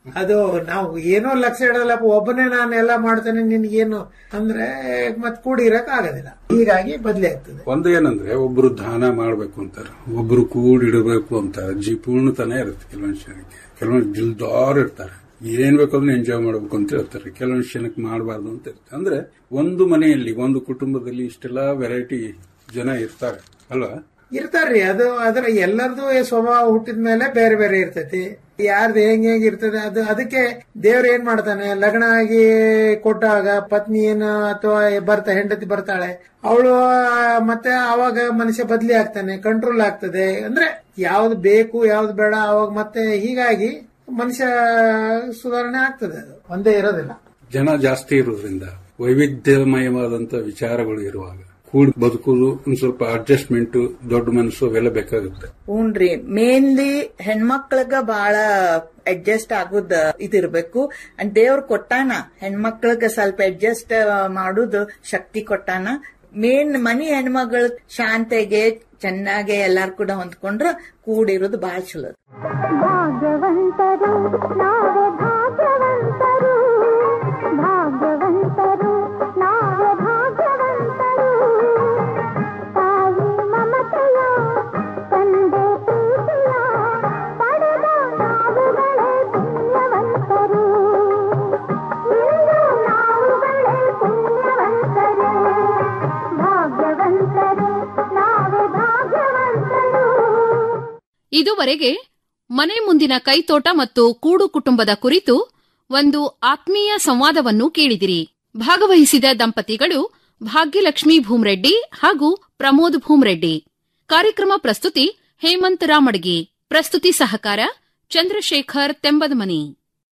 ಅದು ನಾವು ಏನೋ ಲಕ್ಷ ಇಡೋದಲ್ಲಪ್ಪ ಒಬ್ಬನೇ ನಾನು ಎಲ್ಲ ಮಾಡ್ತೇನೆ ನಿನ್ಗೇನು ಅಂದ್ರೆ ಮತ್ ಕೂಡಿರಕ್ ಆಗೋದಿಲ್ಲ ಹೀಗಾಗಿ ಬದಲಿ ಆಗ್ತದೆ ಒಂದು ಏನಂದ್ರೆ ಒಬ್ರು ದಾನ ಮಾಡ್ಬೇಕು ಅಂತಾರೆ ಒಬ್ರು ಕೂಡಿಡಬೇಕು ಅಂತಾರೆ ಜಿ ಪೂರ್ಣತನ ಇರುತ್ತೆ ಕೆಲವೊಂದು ಜನಕ್ಕೆ ಕೆಲವೊಂದು ದಿಲ್ದಾರ್ ಇರ್ತಾರೆ ಏನ್ ಬೇಕಂದ್ರೆ ಎಂಜಾಯ್ ಮಾಡ್ಬೇಕು ಅಂತ ಇರ್ತಾರೆ ಕೆಲವೊಂದು ಜನಕ್ಕೆ ಮಾಡಬಾರ್ದು ಅಂತ ಇರ್ತಾರೆ ಅಂದ್ರೆ ಒಂದು ಮನೆಯಲ್ಲಿ ಒಂದು ಕುಟುಂಬದಲ್ಲಿ ಇಷ್ಟೆಲ್ಲ ವೆರೈಟಿ ಜನ ಇರ್ತಾರೆ ಅಲ್ವಾ ಇರ್ತಾರ್ರಿ ಅದು ಅದ್ರ ಎಲ್ಲರದು ಸ್ವಭಾವ ಹುಟ್ಟಿದ ಮೇಲೆ ಬೇರೆ ಬೇರೆ ಇರ್ತೈತಿ ಯಾರ್ದು ಹೆಂಗ್ ಹೆಂಗ್ ಇರ್ತದೆ ಅದು ಅದಕ್ಕೆ ದೇವ್ರ ಏನ್ ಮಾಡ್ತಾನೆ ಲಗ್ನ ಆಗಿ ಕೊಟ್ಟಾಗ ಪತ್ನಿ ಏನು ಅಥವಾ ಬರ್ತಾ ಹೆಂಡತಿ ಬರ್ತಾಳೆ ಅವಳು ಮತ್ತೆ ಅವಾಗ ಮನುಷ್ಯ ಬದ್ಲಿ ಆಗ್ತಾನೆ ಕಂಟ್ರೋಲ್ ಆಗ್ತದೆ ಅಂದ್ರೆ ಯಾವ್ದು ಬೇಕು ಯಾವ್ದು ಬೇಡ ಅವಾಗ ಮತ್ತೆ ಹೀಗಾಗಿ ಮನುಷ್ಯ ಸುಧಾರಣೆ ಆಗ್ತದೆ ಅದು ಒಂದೇ ಇರೋದಿಲ್ಲ ಜನ ಜಾಸ್ತಿ ಇರೋದ್ರಿಂದ ವೈವಿಧ್ಯಮಯವಾದಂತ ವಿಚಾರಗಳು ಇರುವಾಗ ಕೂಡಿ ಬದುಕುವುದು ಒಂದ್ ಸ್ವಲ್ಪ ಅಡ್ಜಸ್ಟ್ಮೆಂಟ್ ದೊಡ್ಡ ಮನಸ್ಸು ಅವೆಲ್ಲ ಬೇಕಾಗುತ್ತೆ ಹ್ಞೂನ್ರಿ ಮೇನ್ಲಿ ಹೆಣ್ಮಕ್ಳಗ ಬಾಳ ಅಡ್ಜಸ್ಟ್ ಆಗುದ ಇದಿರ್ಬೇಕು ಅಂಡ್ ದೇವ್ರ ಕೊಟ್ಟಾನ ಹೆಣ್ಮಕ್ಳಗ ಸ್ವಲ್ಪ ಅಡ್ಜಸ್ಟ್ ಮಾಡುದು ಶಕ್ತಿ ಕೊಟ್ಟಾನ ಮೇನ್ ಮನಿ ಹೆಣ್ಮಗಳು ಶಾಂತೆಗೆ ಚೆನ್ನಾಗೆ ಎಲ್ಲಾರು ಕೂಡ ಹೊಂದ್ಕೊಂಡ್ರ ಕೂಡಿರೋದು ಬಾಳ ಚಲೋ ಭಾಗ್ಯವಂತರು ನಾವೇ ಭಾಗ್ಯವಂತರು ಭಾಗ್ಯವಂತರು ನಾವೇ ಭಾಗ್ಯವಂತರು ತಾಯಿ ಮಮತೆಯ ತಂದೆ ಪ್ರೀತಿಯ ಪಡೆದ ನಾವುಗಳೇ ಪುಣ್ಯವಂತರು ಇಂದು ನಾವುಗಳೇ ಪುಣ್ಯವಂತರು ಭಾಗ್ಯವಂತರು ನಾವೇ ಭಾಗ್ಯವಂತರು ಇದುವರೆಗೆ ಮನೆ ಮುಂದಿನ ಕೈತೋಟ ಮತ್ತು ಕೂಡು ಕುಟುಂಬದ ಕುರಿತು ಒಂದು ಆತ್ಮೀಯ ಸಂವಾದವನ್ನು ಕೇಳಿದಿರಿ ಭಾಗವಹಿಸಿದ ದಂಪತಿಗಳು ಭಾಗ್ಯಲಕ್ಷ್ಮಿ ಭೂಮ್ರೆಡ್ಡಿ ಹಾಗೂ ಪ್ರಮೋದ್ ಭೂಮ್ರೆಡ್ಡಿ ಕಾರ್ಯಕ್ರಮ ಪ್ರಸ್ತುತಿ ಹೇಮಂತ್ ರಾಮಡ್ಗಿ ಪ್ರಸ್ತುತಿ ಸಹಕಾರ ಚಂದ್ರಶೇಖರ್ ತೆಂಬದಮನಿ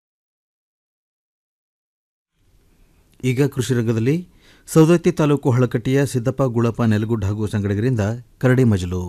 ಈಗ ಕೃಷಿ ರಂಗದಲ್ಲಿ ಸೌದತ್ತಿ ತಾಲೂಕು ಹಳಕಟ್ಟಿಯ ಸಿದ್ದಪ್ಪ ಗುಳಪ್ಪ ನೆಲಗುಡ್ ಹಾಗೂ ಸಂಗಡಿಗರಿಂದ ಕರಡಿ ಮಜಲು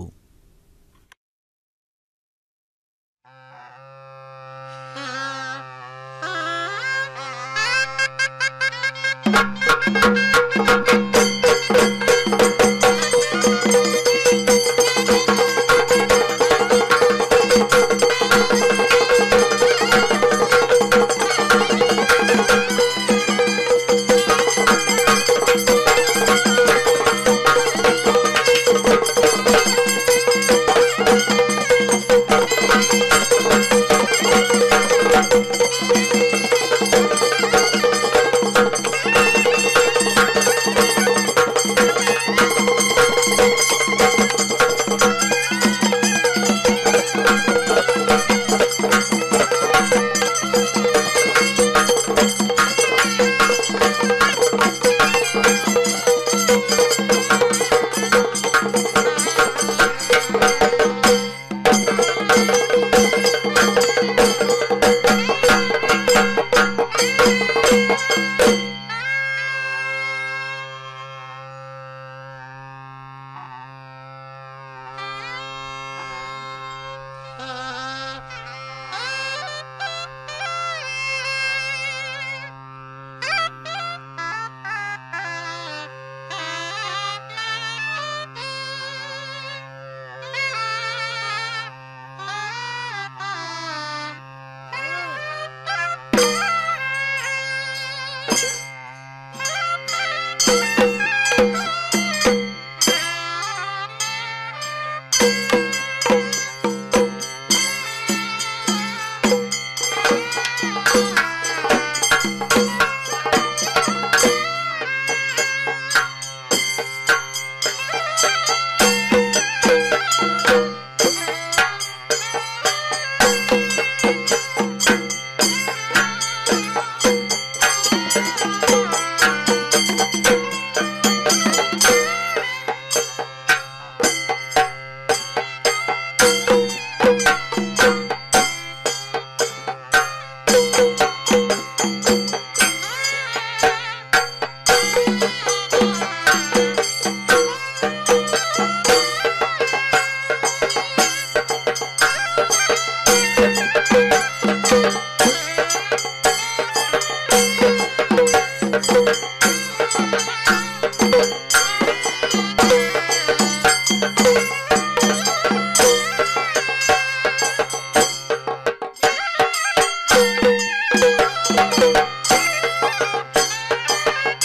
Thank you.